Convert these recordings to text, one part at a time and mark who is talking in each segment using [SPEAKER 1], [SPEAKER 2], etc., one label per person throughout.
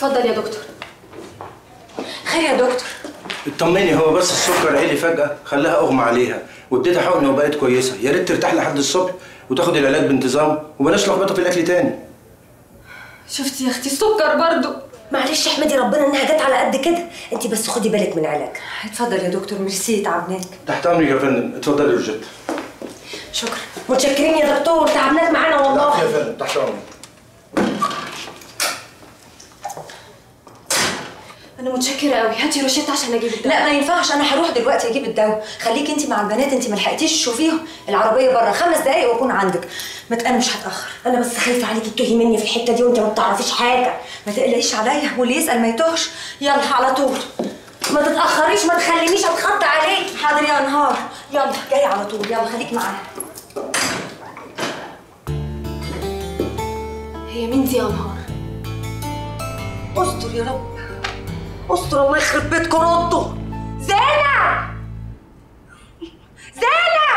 [SPEAKER 1] اتفضل يا دكتور
[SPEAKER 2] خير يا دكتور
[SPEAKER 3] اطمني هو بس السكر عالي فجأة خلاها أغمى عليها واديتها حقن وبقت كويسة يا ريت ترتاح لحد الصبح وتاخد العلاج بانتظام وبلاش لخبطة في الأكل تاني
[SPEAKER 1] شفتي يا اختي السكر برضو
[SPEAKER 2] معلش احمدي ربنا انها جت على قد كده انت بس خدي بالك من علاج
[SPEAKER 1] اتفضل يا دكتور ميرسي تعبناك
[SPEAKER 3] تحت أمرك يا فندم اتفضلي يا روجيتا
[SPEAKER 1] شكرا
[SPEAKER 2] متشكرين يا دكتور تعبناك معانا والله
[SPEAKER 3] يا فندم تحت أمرك
[SPEAKER 1] انا متشكره قوي هاتي روشيت عشان اجيب الدواء
[SPEAKER 2] لا ما ينفعش انا هروح دلوقتي اجيب الدواء خليكي انت مع البنات انت ما لحقتيش تشوفيهم العربيه بره خمس دقايق واكون عندك ما ت- انا مش هتاخر انا بس خايفه عليكي تتوهي مني في الحته دي وانت ما بتعرفيش حاجه ما تقلقيش عليا واللي يسال ما يتوهش يلا على طول ما تتاخريش ما تخلينيش اتخطى عليك حاضر يا نهار يلا جاي على طول يلا خليك معايا
[SPEAKER 1] هي مين دي يا نهار
[SPEAKER 2] استر يا رب استر الله يخرب بيتكم ردوا زينة زينة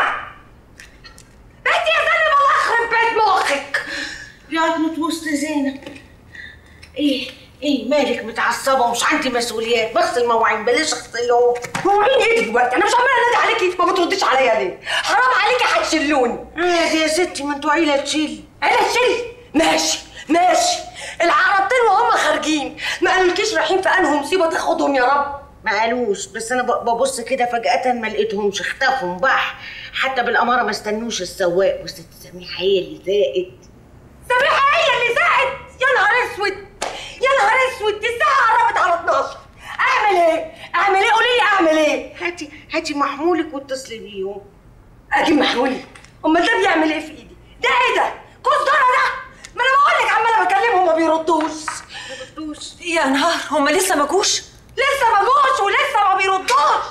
[SPEAKER 2] بنتي يا زينب الله يخرب بيت مخك
[SPEAKER 4] يا ابنة وسط زينب ايه ايه مالك متعصبه ومش عندي مسؤوليات بغسل مواعين بلاش اغسلهم
[SPEAKER 2] مواعين ايه دلوقتي انا مش عماله انادي عليكي ما بترديش عليا ليه حرام عليكي هتشلوني
[SPEAKER 4] عادي يا ستي ما انتوا عيله تشيل
[SPEAKER 2] انا شل ماشي ماشي العربتين وهم خارجين ما قالولكيش رايحين في انهم مصيبه تاخدهم يا رب
[SPEAKER 4] ما قالوش بس انا ب- ببص كده فجأة ما لقيتهمش اختفوا بح حتى بالأمارة ما استنوش السواق وست سميحة هي اللي زائد
[SPEAKER 2] سميحه هي اللي زعت يا نهار اسود يا نهار اسود دي الساعه قربت على 12 اعمل ايه اعمل ايه قولي لي اعمل ايه
[SPEAKER 4] هاتي هاتي محمولك واتصلي بيهم
[SPEAKER 2] اجيب محمولي امال ده بيعمل ايه في ايدي ده ايه ده كزدره ده ما انا بقول لك عماله بكلمهم ما بيردوش
[SPEAKER 4] بردوش
[SPEAKER 2] يا نهار هما لسه ما جوش لسه ما جوش ولسه ما بيردوش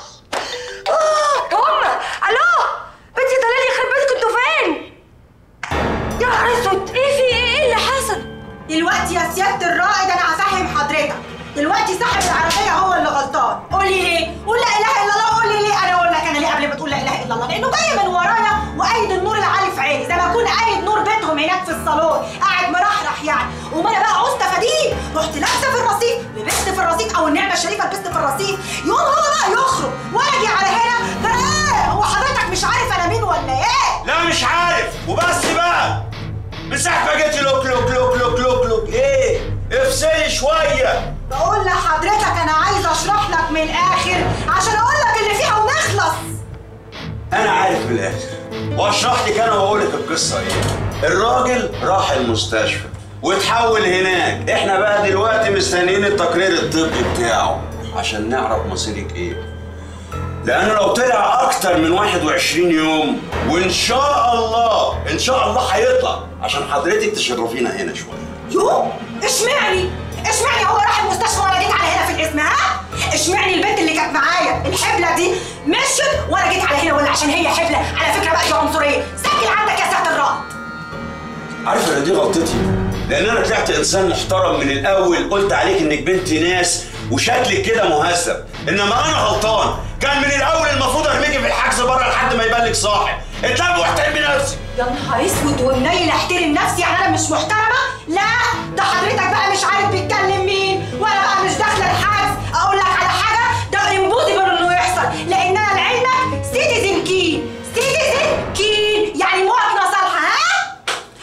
[SPEAKER 2] اه هما الو بنتي دلال يخرب بيتكم انتوا فين يا نهار اسود ايه في ايه ايه اللي حصل
[SPEAKER 5] دلوقتي يا سيادة الرائد أنا هفهم حضرتك دلوقتي صاحب العربية هو اللي غلطان قولي ليه؟ قول لا إله إلا الله قولي ليه؟ أنا أقول لك أنا ليه قبل ما تقول لا إله إلا الله؟ لأنه جاي من ورايا وقايد النور العالي في عيني زي ما أكون قايد نور بيتهم هناك في الصالون قاعد مرحرح يعني وما أنا بقى عوزت أفاديه رحت لابسة في الرصيف لبست في الرصيف أو النعمة الشريفة لبست في الرصيف يقوم هو بقى يخرج وأجي على هنا ده إيه؟ هو حضرتك مش عارف أنا مين ولا إيه؟
[SPEAKER 6] لا مش عارف وبس بقى من ساعة ما جيتي لوك لوك لوك لوك لوك لوك ايه افصلي شوية
[SPEAKER 5] بقول لحضرتك انا عايز اشرح لك من الاخر عشان اقول لك اللي فيها ونخلص
[SPEAKER 6] انا عارف من الاخر واشرح لك انا واقول لك القصة ايه الراجل راح المستشفى واتحول هناك احنا بقى دلوقتي مستنيين التقرير الطبي بتاعه عشان نعرف مصيرك ايه لانه لو طلع اكتر من 21 يوم وان شاء الله ان شاء الله هيطلع عشان حضرتك تشرفينا هنا شويه
[SPEAKER 5] يو اشمعني اشمعني هو راح المستشفى وانا جيت على هنا في الاسم ها اشمعني البنت اللي كانت معايا الحبله دي مشت وانا جيت على هنا ولا عشان هي حبله على فكره بقى دي عنصريه سجل عندك يا سياده الرائد
[SPEAKER 6] عارفه ان دي غلطتي لان انا طلعت انسان محترم من الاول قلت عليك انك بنت ناس وشكلك كده مهذب انما انا غلطان كان من الاول المفروض ارميكي في الحجز بره لحد ما يبان لك صاحب اتلم واحترمي نفسك
[SPEAKER 5] يا نهار اسود والنيل احترم نفسي يعني انا مش محترمه لا ده حضرتك بقى مش عارف بيتكلم مين وانا بقى مش داخله الحجز اقول لك على حاجه ده امبوسيبل انه يحصل لان انا لعلمك سيتيزن كين سيتيزن كين يعني مواطنه صالحه ها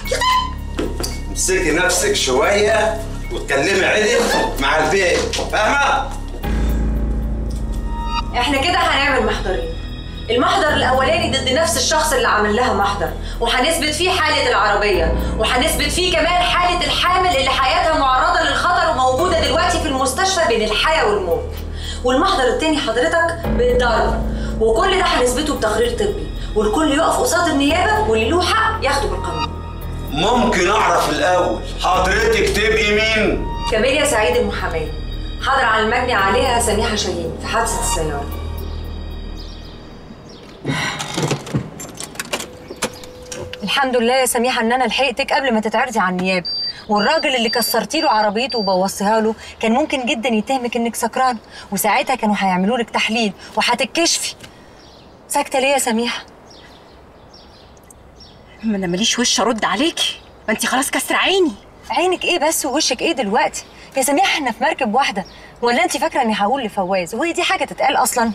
[SPEAKER 6] امسكي نفسك شويه واتكلمي عدل مع البيت فاهمه
[SPEAKER 2] احنا كده هنعمل محضرين المحضر الاولاني ضد نفس الشخص اللي عمل لها محضر وهنثبت فيه حاله العربيه وهنثبت فيه كمان حاله الحامل اللي حياتها معرضه للخطر وموجوده دلوقتي في المستشفى بين الحياه والموت والمحضر التاني حضرتك بالضرب وكل ده هنثبته بتقرير طبي والكل يقف قصاد النيابه واللي له حق ياخده بالقانون
[SPEAKER 6] ممكن اعرف الاول حضرتك تبقي مين
[SPEAKER 2] كاميليا سعيد المحاميه حضر على المجني عليها سميحه شاهين في حادثه السياره الحمد لله يا سميحه ان انا لحقتك قبل ما تتعرضي على النيابه والراجل اللي كسرتي له عربيته وبوظتيها له كان ممكن جدا يتهمك انك سكران وساعتها كانوا هيعملوا لك تحليل وهتتكشفي ساكته ليه يا سميحه
[SPEAKER 5] ما انا ماليش وش ارد عليكي ما انت خلاص كسر عيني
[SPEAKER 2] عينك ايه بس ووشك ايه دلوقتي يا سميحه احنا في مركب واحده ولا انت فاكره اني هقول لفواز وهي دي حاجه تتقال اصلا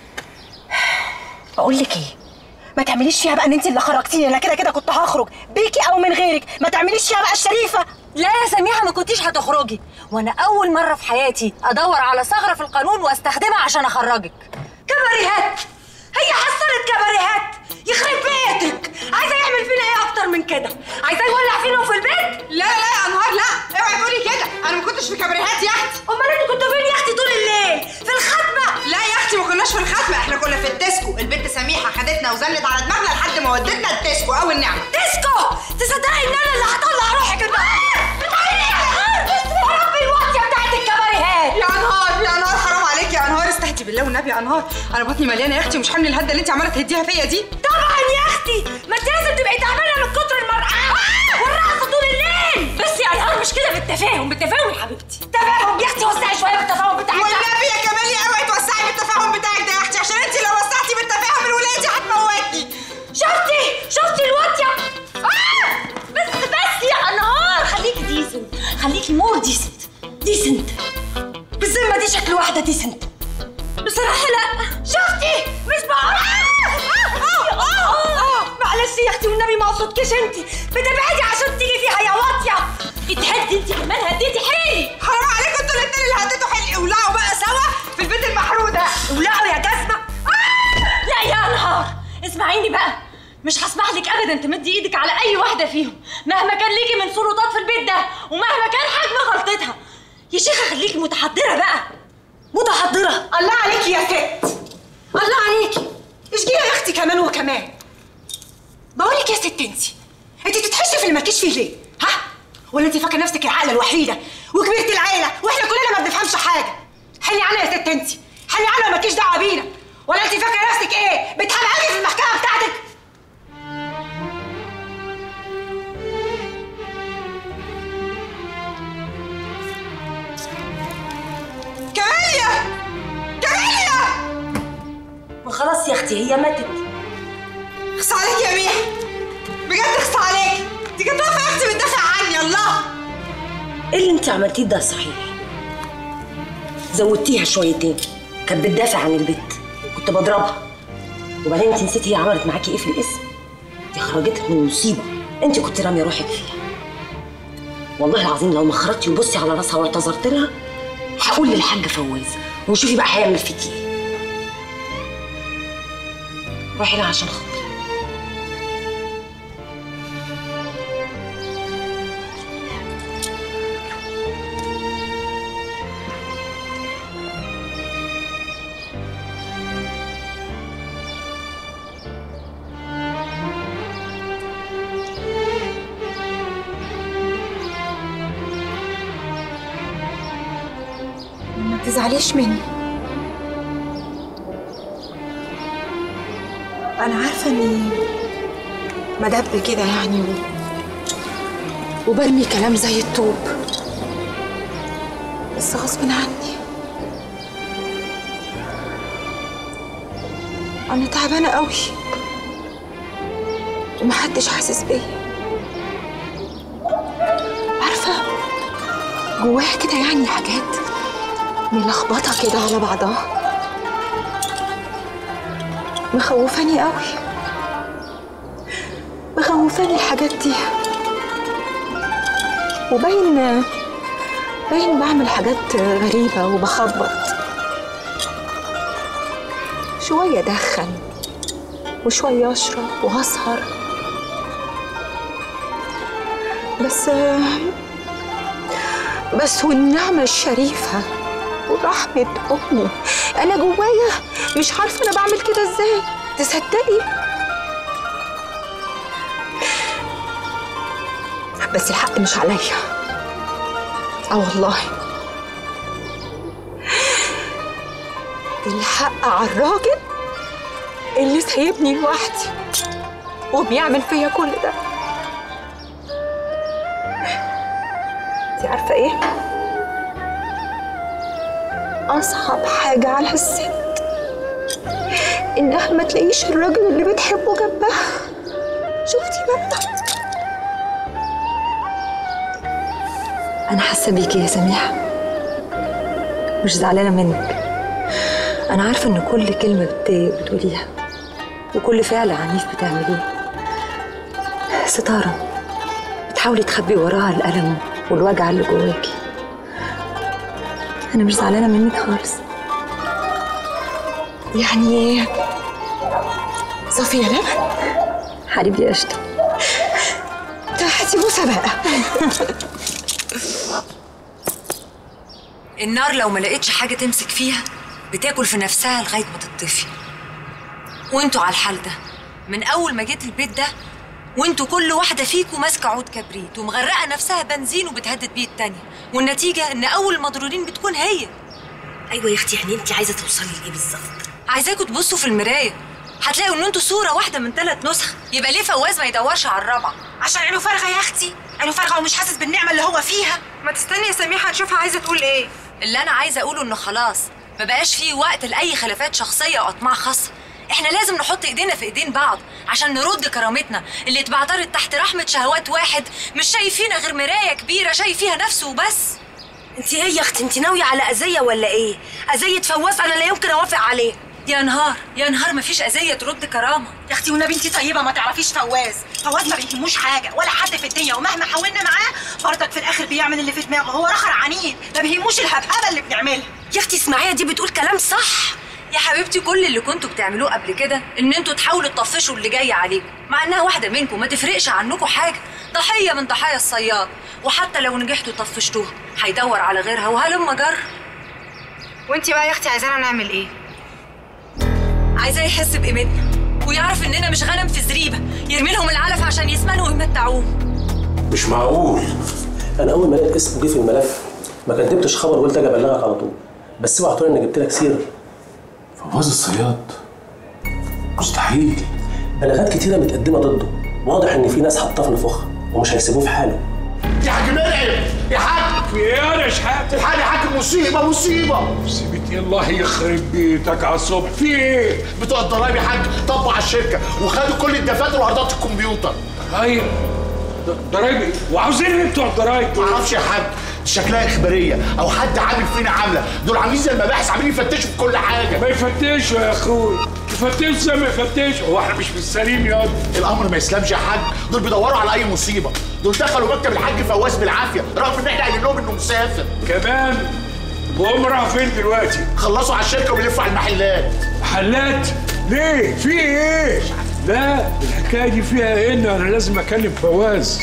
[SPEAKER 5] بقول لك ايه ما تعمليش فيها بقى ان انت اللي خرجتيني انا كده كده كنت هخرج بيكي او من غيرك ما تعمليش فيها بقى الشريفه
[SPEAKER 2] لا يا سميحه ما كنتيش هتخرجي وانا اول مره في حياتي ادور على ثغره في القانون واستخدمها عشان اخرجك
[SPEAKER 5] كباريهات هي حصلت كباريهات يخرب بيتك عايزه يعمل فينا ايه اكتر من كده عايزه يولع فينا في البيت
[SPEAKER 7] لا لا يا انهار لا اوعي تقولي كده انا ما كنتش في كبريهات يا اختي
[SPEAKER 5] امال انتوا كنتوا فين يا اختي طول الليل في الخدمه
[SPEAKER 7] لا يا اختي ما كناش في الختمه احنا كنا في الديسكو البنت سميحه خدتنا وزلت على دماغنا لحد ما ودتنا الديسكو او النعمه
[SPEAKER 5] ديسكو تصدقي ان انا اللي هطلع روحك النهارده ربي الواطيه بتاعت الكباريهات
[SPEAKER 7] يا انهار يا انهار حرام عليك يا انهار استهدي بالله والنبي يا انهار انا بطني مليانه يا اختي ومش حامل الهده اللي انت عماله تهديها فيا دي
[SPEAKER 5] طبعا يا اختي ما انت لازم تبقي تعبانه من كتر المرقعه والرقصه طول الليل
[SPEAKER 2] بس يا انهار مش كده بالتفاهم بالتفاهم يا حبيبتي
[SPEAKER 5] تفاهم يا اختي وسعي شويه بالتفاهم بتاعك ده.
[SPEAKER 7] والنبي يا كمالي اوعي توسعي بالتفاهم بتاعك ده يا اختي عشان انت لو وسعتي بالتفاهم الولايه دي هتموتني
[SPEAKER 5] شفتي شفتي الواطيه
[SPEAKER 2] آه! بس بس يا انهار خليكي ديسنت خليكي مور ديسنت ديسنت
[SPEAKER 5] بالذمه دي شكل واحده ديسنت
[SPEAKER 2] بصراحه لا
[SPEAKER 5] شفتي مش بقول معلش يا اختي والنبي ما اقصدكش انت بتبعدي عشان تيجي فيها يا واطيه
[SPEAKER 2] اتهدي انت كمان هديتي حيلي
[SPEAKER 7] حرام عليكم انتوا الاثنين اللي هديتوا حلقي ولعوا بقى سوا في البيت المحروق ده
[SPEAKER 5] ولعوا يا جزمه
[SPEAKER 2] لا يا انهار اسمعيني بقى مش هسمح لك ابدا تمدي ايدك على اي واحده فيهم مهما كان ليكي من سلطات في البيت ده ومهما كان حجم غلطتها يا شيخه خليكي متحضره بقى متحضره
[SPEAKER 5] الله عليكي يا ست الله عليكي اشجيلي يا اختي كمان وكمان بقول لك يا ست انت انت بتتحشي في المكيش فيه ليه ها ولا انت فاكره نفسك العقله الوحيده وكبيره العيله واحنا كلنا ما بنفهمش حاجه حلي عنها يا ست انت حلي عنها مالكيش دعوه بينا ولا انت فاكره نفسك ايه بتحمقي في المحكمه بتاعتك
[SPEAKER 7] كماليا كماليا
[SPEAKER 5] ما خلاص يا اختي هي ماتت
[SPEAKER 7] اخص عليك يا ميح بجد اخص عليك دي كانت واقفه يا اختي بتدافع عني الله
[SPEAKER 8] ايه اللي انت عملتيه ده صحيح زودتيها شويتين كانت بتدافع عن البيت كنت بضربها وبعدين انت نسيتي هي عملت معاكي ايه في الاسم دي خرجتك من مصيبه انت كنت راميه روحك فيها والله العظيم لو ما خرجتي وبصي على راسها واعتذرت لها هقول للحاج فواز وشوفي بقى هيعمل فيكي ايه روحي لها عشان خاطري
[SPEAKER 5] ما تزعليش مني انا عارفه اني مدب كده يعني و... وبرمي كلام زي الطوب بس غصب عني انا تعبانه قوي ومحدش حاسس بيا عارفه جواها كده يعني حاجات ملخبطة كده على بعضها مخوفاني قوي مخوفاني الحاجات دي وباين باين بعمل حاجات غريبة وبخبط شوية أدخن وشوية أشرب وأسهر بس بس والنعمة الشريفة ورحمة أمي أنا جوايا مش عارفة أنا بعمل كده إزاي تصدقي بس الحق مش عليا اه والله الحق على الراجل اللي سايبني لوحدي وبيعمل فيا كل ده انت عارفه ايه اصعب حاجه على الست انها ما تلاقيش الراجل اللي بتحبه جنبها شفتي بقى
[SPEAKER 1] أنا حاسة بيكي يا سميحة مش زعلانة منك أنا عارفة إن كل كلمة بتضايق بتقوليها وكل فعل عنيف بتعمليه ستارة بتحاولي تخبي وراها الألم والوجع اللي جواكي أنا مش زعلانة منك خالص
[SPEAKER 7] يعني صفية لبن
[SPEAKER 1] حبيبي يا قشطة
[SPEAKER 7] ده هتبوسة بقى
[SPEAKER 2] النار لو ما لقيتش حاجة تمسك فيها بتاكل في نفسها لغاية ما تطفي وانتوا على الحال ده من أول ما جيت البيت ده وانتوا كل واحدة فيكم ماسكة عود كبريت ومغرقة نفسها بنزين وبتهدد بيه التانية والنتيجة إن أول المضرورين بتكون هي
[SPEAKER 8] ايوه يا اختي يعني انت عايزه توصلي لايه بالظبط
[SPEAKER 2] عايزاكم تبصوا في المراية هتلاقوا إن انتوا صورة واحدة من ثلاث نسخ يبقى ليه فواز ما يدورش على الرابعة
[SPEAKER 5] عشان عينه فارغه يا اختي عينه فارغه ومش حاسس بالنعمه اللي هو فيها
[SPEAKER 7] ما تستني يا سميحة نشوفها عايزة تقول ايه
[SPEAKER 2] اللي انا عايزه اقوله انه خلاص ما بقاش فيه وقت لاي خلافات شخصيه او اطماع خاصه احنا لازم نحط ايدينا في ايدين بعض عشان نرد كرامتنا اللي اتبعترت تحت رحمه شهوات واحد مش شايفينا غير مرايه كبيره شايف فيها نفسه وبس
[SPEAKER 8] انت ايه يا اختي انت ناويه على اذيه ولا ايه اذيه فواز انا لا يمكن اوافق عليه
[SPEAKER 2] يا نهار يا نهار مفيش اذيه ترد كرامه
[SPEAKER 5] يا اختي والنبي انت طيبه ما تعرفيش فواز فواز ما بيهموش حاجه ولا حد في الدنيا ومهما حاولنا معاه برضك في الاخر بيعمل اللي في دماغه هو رخر عنيد ما بيهموش الهبهبه اللي بنعملها
[SPEAKER 8] يا اختي اسمعيها دي بتقول كلام صح
[SPEAKER 2] يا حبيبتي كل اللي كنتوا بتعملوه قبل كده ان انتوا تحاولوا تطفشوا اللي جاي عليكم مع انها واحده منكم ما تفرقش عنكم حاجه ضحيه من ضحايا الصياد وحتى لو نجحتوا طفشتوها هيدور على غيرها وهلم جر
[SPEAKER 7] وانتي بقى يا اختي عايزانا نعمل ايه
[SPEAKER 2] عايزاه يحس بقيمتنا ويعرف اننا مش غنم في زريبه يرمي لهم العلف عشان يسمنوا ويمتعوه
[SPEAKER 9] مش معقول
[SPEAKER 10] انا اول ما لقيت اسمه جه في الملف ما كدبتش خبر وقلت اجي ابلغك على طول بس اوعى تقول اني جبت لك سيره
[SPEAKER 9] فواز الصياد مستحيل
[SPEAKER 10] بلاغات كتيره متقدمه ضده واضح ان في ناس حاطاه في نفوخها ومش هيسيبوه في حاله
[SPEAKER 11] يا حاج مرعب يا حاج
[SPEAKER 9] في ايه يا شحات
[SPEAKER 11] الحاج يا حاج مصيبه مصيبه
[SPEAKER 9] سيبتي الله يخرب بيتك على الصبح في ايه
[SPEAKER 11] بتوع الضرايب يا حاج طبوا على الشركه وخدوا كل الدفاتر وهاردات الكمبيوتر
[SPEAKER 9] طيب ضرايب ايه وعاوزين ايه بتوع الضرايب
[SPEAKER 11] معرفش يا حاج شكلها اخباريه او حد عامل فينا عامله دول عاملين زي المباحث عاملين يفتشوا في كل حاجه
[SPEAKER 9] ما يفتشوا يا اخوي يفتشوا زي ما يفتشوا هو احنا مش في السليم يا
[SPEAKER 11] الامر ما يسلمش يا حاج دول بيدوروا على اي مصيبه دول دخلوا مكتب الحاج فواز بالعافيه رغم ان احنا قايلين لهم انه مسافر
[SPEAKER 9] كمان وهم راحوا فين دلوقتي
[SPEAKER 11] خلصوا على الشركه وبيلفوا على المحلات
[SPEAKER 9] محلات ليه في ايه لا الحكايه دي فيها ايه إن انا لازم اكلم فواز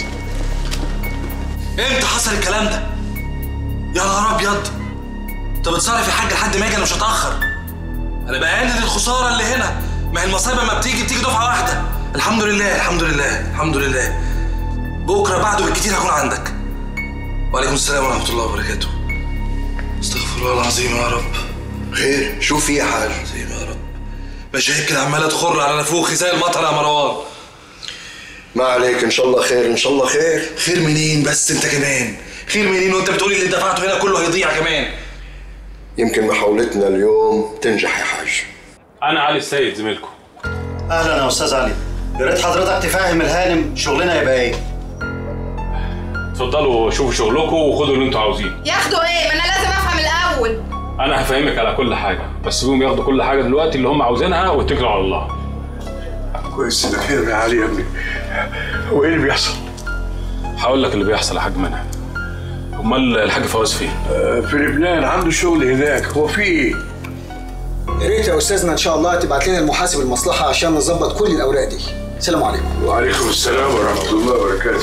[SPEAKER 12] امتى حصل الكلام ده؟ يا نهار ابيض انت بتصرف يا حاج لحد ما يجي انا مش هتاخر انا بقلل الخساره اللي هنا ما هي المصايب لما بتيجي بتيجي دفعه واحده الحمد لله الحمد لله الحمد لله بكره بعده بالكتير هكون عندك وعليكم السلام ورحمه الله وبركاته استغفر الله العظيم يا رب
[SPEAKER 13] خير شوف في يا حاج
[SPEAKER 12] عظيم يا رب مشاهد كده عماله تخر على نافوخي زي المطر يا مروان
[SPEAKER 13] ما عليك ان شاء الله خير ان شاء الله خير
[SPEAKER 12] خير منين بس انت كمان خير منين وانت بتقولي اللي دفعته هنا كله هيضيع كمان
[SPEAKER 13] يمكن محاولتنا اليوم تنجح يا حاج
[SPEAKER 14] انا علي السيد زميلكم
[SPEAKER 15] اهلا يا استاذ علي يا ريت حضرتك تفهم الهانم شغلنا يبقى ايه
[SPEAKER 14] اتفضلوا شوفوا شغلكم وخدوا اللي انتوا عاوزينه
[SPEAKER 7] ياخدوا ايه ما انا لازم افهم الاول
[SPEAKER 14] انا هفهمك على كل حاجه بس سيبهم ياخدوا كل حاجه دلوقتي اللي هم عاوزينها واتكلوا على الله
[SPEAKER 9] كويس انك خير يا علي يا ابني هو ايه اللي بيحصل؟
[SPEAKER 14] هقول لك اللي بيحصل يا حاج منى امال الحاج فواز فين؟
[SPEAKER 9] في لبنان عنده شغل هناك هو في ايه؟
[SPEAKER 15] يا ريت يا استاذنا ان شاء الله تبعت لنا المحاسب المصلحه عشان نظبط كل الاوراق دي سلام عليكم
[SPEAKER 9] وعليكم السلام ورحمه الله وبركاته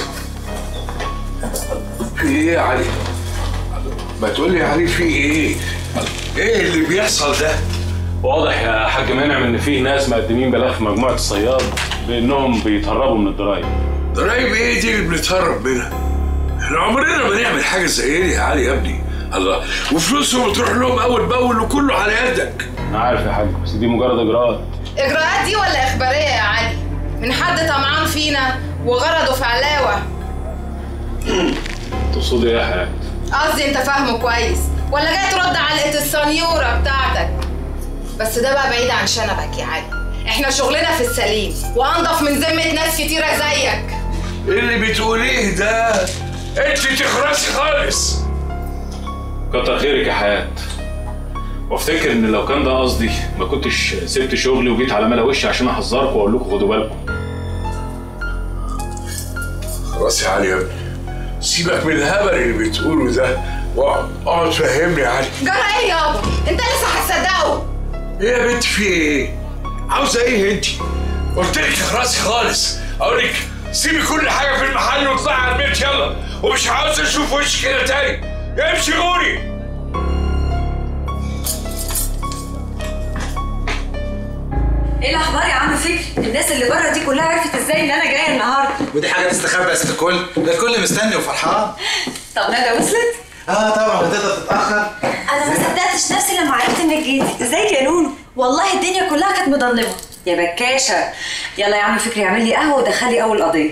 [SPEAKER 9] في ايه يا علي؟ ما تقول لي يا علي في ايه؟ ايه اللي بيحصل ده؟
[SPEAKER 14] واضح يا حاج منعم ان في ناس مقدمين بلاغ في مجموعه الصياد بانهم بيتهربوا من الضرايب
[SPEAKER 9] ضرايب ايه دي اللي بنتهرب منها؟ احنا عمرنا ما نعمل حاجه زي دي يا علي يا ابني الله وفلوسهم بتروح لهم اول باول وكله على يدك
[SPEAKER 14] انا عارف يا حاج بس دي مجرد اجراءات
[SPEAKER 7] اجراءات دي ولا اخباريه يا علي من حد طمعان فينا وغرضه في علاوه
[SPEAKER 14] تقصدي ايه يا حاج؟
[SPEAKER 7] قصدي انت فاهمه كويس ولا جاي ترد علقه السنيوره بتاعتك بس ده بقى بعيد عن شنبك يا علي احنا شغلنا في السليم وانضف من ذمه ناس كتيره زيك
[SPEAKER 9] ايه اللي بتقوليه ده؟ انت تخرسي خالص
[SPEAKER 14] كتر خيرك يا حياة وافتكر ان لو كان ده قصدي ما كنتش سبت شغلي وجيت على ملا وشي عشان احذركم واقول لكم خدوا بالكم
[SPEAKER 9] خلاص يا علي يا ابني سيبك من الهبل اللي بتقوله ده واقعد اقعد فهمني يا علي
[SPEAKER 7] جرى ايه يابا انت لسه هتصدقه
[SPEAKER 9] ايه يا بنت في ايه عاوزه ايه انت قلت لك اخرسي خالص اقول لك سيبي كل حاجه في المحل واطلعي على البيت يلا ومش عاوز اشوف وشك كده تاني امشي غوري
[SPEAKER 2] ايه الاخبار يا عم فكري الناس اللي بره دي كلها عرفت ازاي ان انا جايه النهارده
[SPEAKER 12] ودي حاجه تستخبى يا ست الكل ده الكل مستني وفرحان
[SPEAKER 2] طب ندى وصلت
[SPEAKER 12] اه طبعا هتقدر تتاخر
[SPEAKER 2] انا ما صدقتش نفسي لما عرفت انك جيتي ازيك يا نونو والله الدنيا كلها كانت مضلمه يا بكاشه يلا يا عم فكري اعمل لي قهوه ودخلي اول قضيه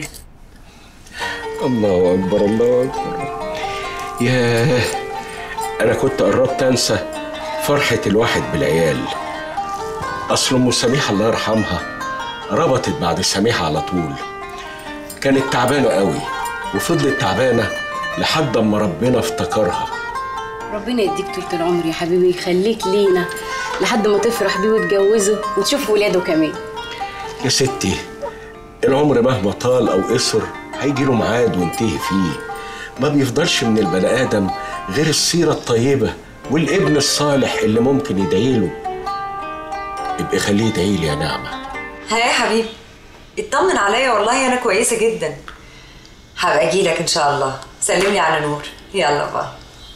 [SPEAKER 16] الله اكبر الله اكبر ياه انا كنت قربت انسى فرحه الواحد بالعيال اصل ام سميحه الله يرحمها ربطت بعد سميحه على طول كانت تعبانه قوي وفضلت تعبانه لحد اما ربنا افتكرها
[SPEAKER 17] ربنا يديك طول العمر يا حبيبي يخليك لينا لحد ما تفرح بيه وتجوزه وتشوف ولاده كمان
[SPEAKER 16] يا ستي العمر مهما طال او قصر هيجي له ميعاد وينتهي فيه ما بيفضلش من البني ادم غير السيره الطيبه والابن الصالح اللي ممكن يدعي له ابقي خليه يدعي لي يا نعمه
[SPEAKER 2] ها يا حبيبي اطمن عليا والله انا كويسه جدا هبقى اجي لك ان شاء الله سلم لي على نور يلا بقى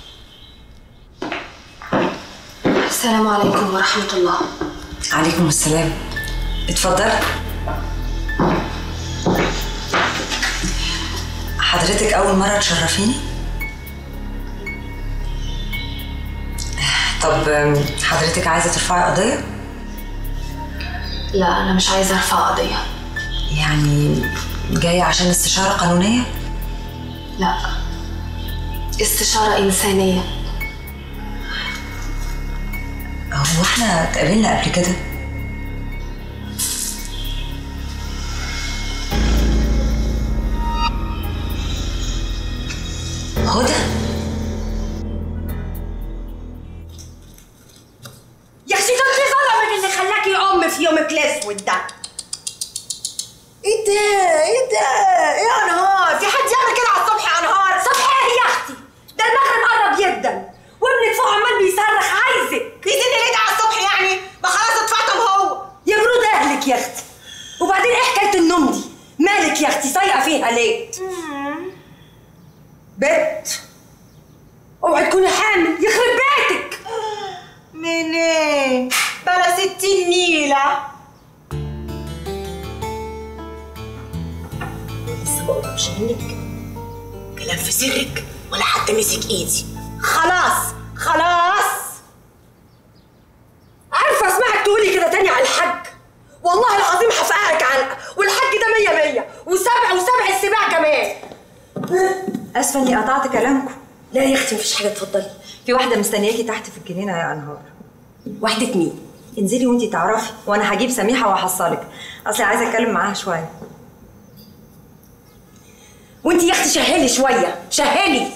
[SPEAKER 17] السلام عليكم ورحمة الله
[SPEAKER 2] عليكم السلام اتفضل حضرتك اول مره تشرفيني طب أم، حضرتك عايزه ترفعي قضيه
[SPEAKER 17] لا أنا مش عايزة أرفع قضية
[SPEAKER 2] يعني جايه عشان استشاره قانونيه
[SPEAKER 17] لا استشارة إنسانية
[SPEAKER 2] هو احنا اتقابلنا قبل كده هدى
[SPEAKER 5] يا اختي ده انت ظلمك اللي خلاكي ام في يومك الاسود ده ايه ده ايه ده ايه يا انهار في حد يعمل كده على الصبح يا انهار صبح ايه يا اختي ده المغرب قرب جدا وابنك فوق عمال بيصرخ عايزك يزيد ليه ده على الصبح يعني ما خلاص اتفطم هو يا برود اهلك يا اختي وبعدين ايه حكايه النوم دي مالك يا اختي صايقه فيها ليه بت اوعي تكوني حامل يخرب بيتك منين بلا ستين نيلة لسه ما قربش منك كلام في سرك ولا حتى مسك ايدي خلاص خلاص عارفه اسمعك تقولي كده تاني على الحاج والله العظيم هفقعك علقه والحاج ده مية مية وسبع وسبع السباع كمان
[SPEAKER 2] اسفه اني قطعت كلامكم
[SPEAKER 5] لا يا اختي مفيش حاجه اتفضلي
[SPEAKER 2] في واحده مستنياكي تحت في الجنينه يا انهار
[SPEAKER 5] واحده مين
[SPEAKER 2] انزلي وانتي تعرفي وانا هجيب سميحه واحصلك اصلي عايزه اتكلم معاها شويه
[SPEAKER 5] وانت يا اختي شهلي شويه شهلي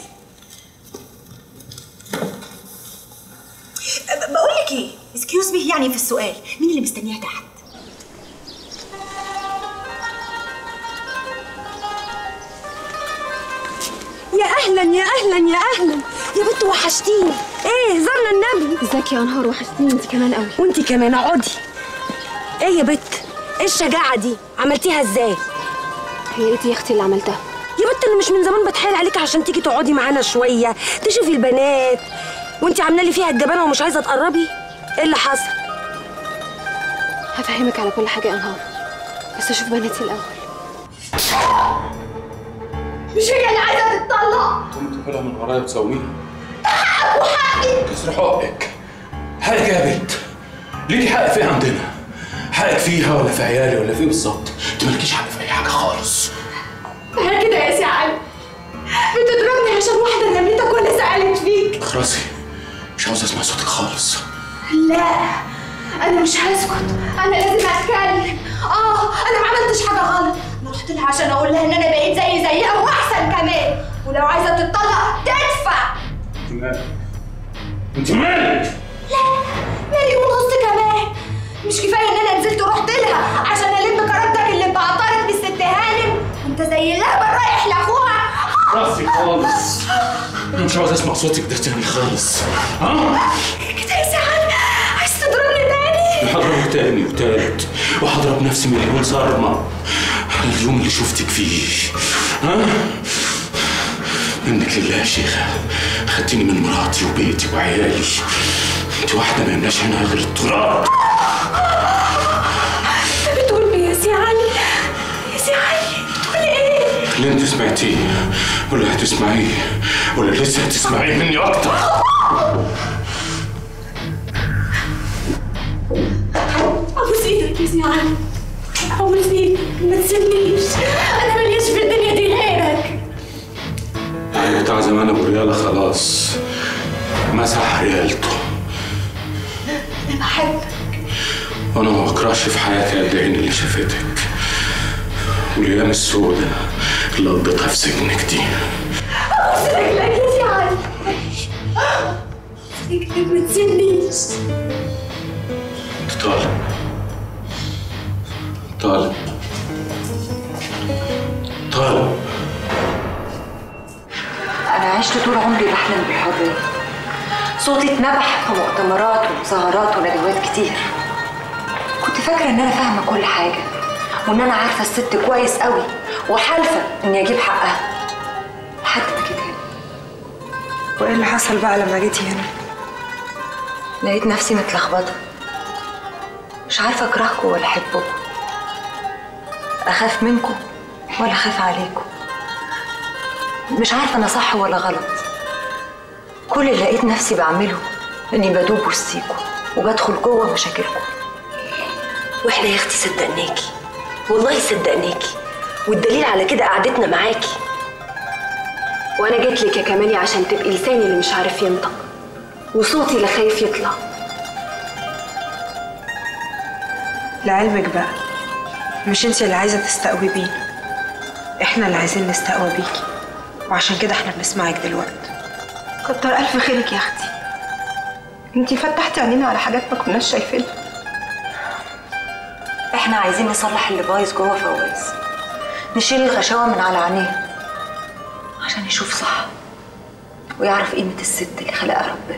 [SPEAKER 5] بقول لك ايه اسكيوز مي يعني في السؤال مين اللي مستنيها تحت
[SPEAKER 18] يا اهلا يا اهلا يا اهلا يا بنت وحشتيني ايه زرنا النبي ازيك يا انهار وحشتيني انت كمان قوي وانت كمان اقعدي ايه يا بت ايه الشجاعه دي عملتيها ازاي هي ايه دي يا اختي اللي عملتها يا بت انا مش من زمان بتحايل عليكي عشان تيجي تقعدي معانا شويه تشوفي البنات وانت عامله لي فيها الجبانه ومش عايزه تقربي ايه اللي حصل
[SPEAKER 17] هفهمك على كل حاجة يا أنهار بس أشوف بناتي الأول
[SPEAKER 5] مش هي اللي عايزه تتطلق
[SPEAKER 14] تقوم تاكلها من ورايا وتسويها
[SPEAKER 5] وحقي
[SPEAKER 14] كسر حقك حقك يا بنت ليكي حق فيه عندنا حقك فيها ولا في عيالي ولا في ايه بالظبط انت مالكيش حق في اي حاجه خالص
[SPEAKER 5] هي كده يا سي علي بتضربني عشان واحده نميتك ولا سالت فيك
[SPEAKER 14] اخرسي مش عاوز اسمع صوتك خالص
[SPEAKER 5] لا انا مش هسكت انا لازم اتكلم اه انا ما عملتش حاجه غلط انا رحت لها عشان اقول لها ان انا بقيت زي زيها واحسن كمان ولو عايزه
[SPEAKER 9] مالك انت مالك
[SPEAKER 5] مالي ونص كمان مش كفايه ان انا نزلت ورحت لها عشان الم كرامتك اللي بعترض بالست هانم وانت زي اللعبه رايح لاخوها
[SPEAKER 9] راسي خالص انا مش عاوز اسمع صوتك ده تاني خالص ها
[SPEAKER 5] كده يا سعاد عايز تضربني تاني
[SPEAKER 9] هضرب تاني وتالت وهضرب نفسي مليون صرمة على اليوم اللي شفتك فيه ها منك لله يا شيخة خدتني من مراتي وبيتي وعيالي انت واحدة ما يمناش هنا غير التراب
[SPEAKER 5] بتقول ايه يا سي علي يا سي علي بتقول ايه
[SPEAKER 9] اللي انت سمعتيه ولا هتسمعيه ولا لسه هتسمعيه مني اكتر
[SPEAKER 5] ابوس ايدك يا سي علي ابوس ايدك ما تسيبنيش انا ماليش في الدنيا دي غيرك
[SPEAKER 9] يعني بتاع زمان ابو ريالة خلاص مسح ريالته
[SPEAKER 5] انا بحبك
[SPEAKER 9] وانا ما بكرهش في حياتي قد عين اللي شافتك والايام السوداء اللي قضيتها في سجنك دي
[SPEAKER 5] ابوس رجلك يا سي علي رجلك ما تسيبنيش
[SPEAKER 9] انت طالب طالب طالب
[SPEAKER 1] أنا عشت طول عمري بحلم بالحرية صوتي اتنبح في مؤتمرات ومظاهرات وندوات كتير كنت فاكرة إن أنا فاهمة كل حاجة وإن أنا عارفة الست كويس قوي وحالفة إني أجيب حقها لحد ما جيت هنا
[SPEAKER 18] وايه اللي حصل بقى لما جيتي هنا
[SPEAKER 1] لقيت نفسي متلخبطة مش عارفة أكرهكم ولا أحبكم أخاف منكم ولا أخاف عليكم مش عارفة أنا صح ولا غلط كل اللي لقيت نفسي بعمله إني بدوب وسطيكوا وبدخل جوه مشاكلكم
[SPEAKER 8] واحنا يا اختي صدقناكي والله صدقناكي والدليل على كده قعدتنا معاكي
[SPEAKER 18] وانا جيت لك يا كمالي عشان تبقي لساني اللي مش عارف ينطق وصوتي اللي خايف يطلع
[SPEAKER 19] لعلمك بقى مش انت اللي عايزه تستقوي بينا احنا اللي عايزين نستقوى بيكي وعشان كده احنا بنسمعك دلوقتي
[SPEAKER 18] كتر الف خيرك يا اختي انتي فتحتي عينينا على حاجات ما كناش شايفينها
[SPEAKER 1] إحنا عايزين نصلح اللي بايظ جوه فواز نشيل الغشاوة من على عينيه عشان يشوف صح ويعرف قيمة الست اللي خلقها ربنا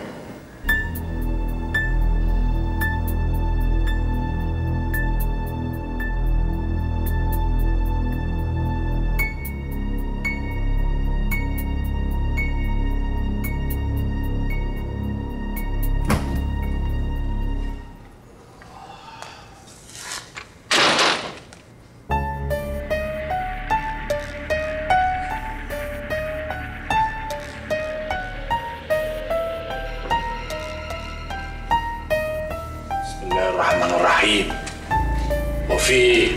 [SPEAKER 9] بسم الله الرحمن الرحيم وفي ايه؟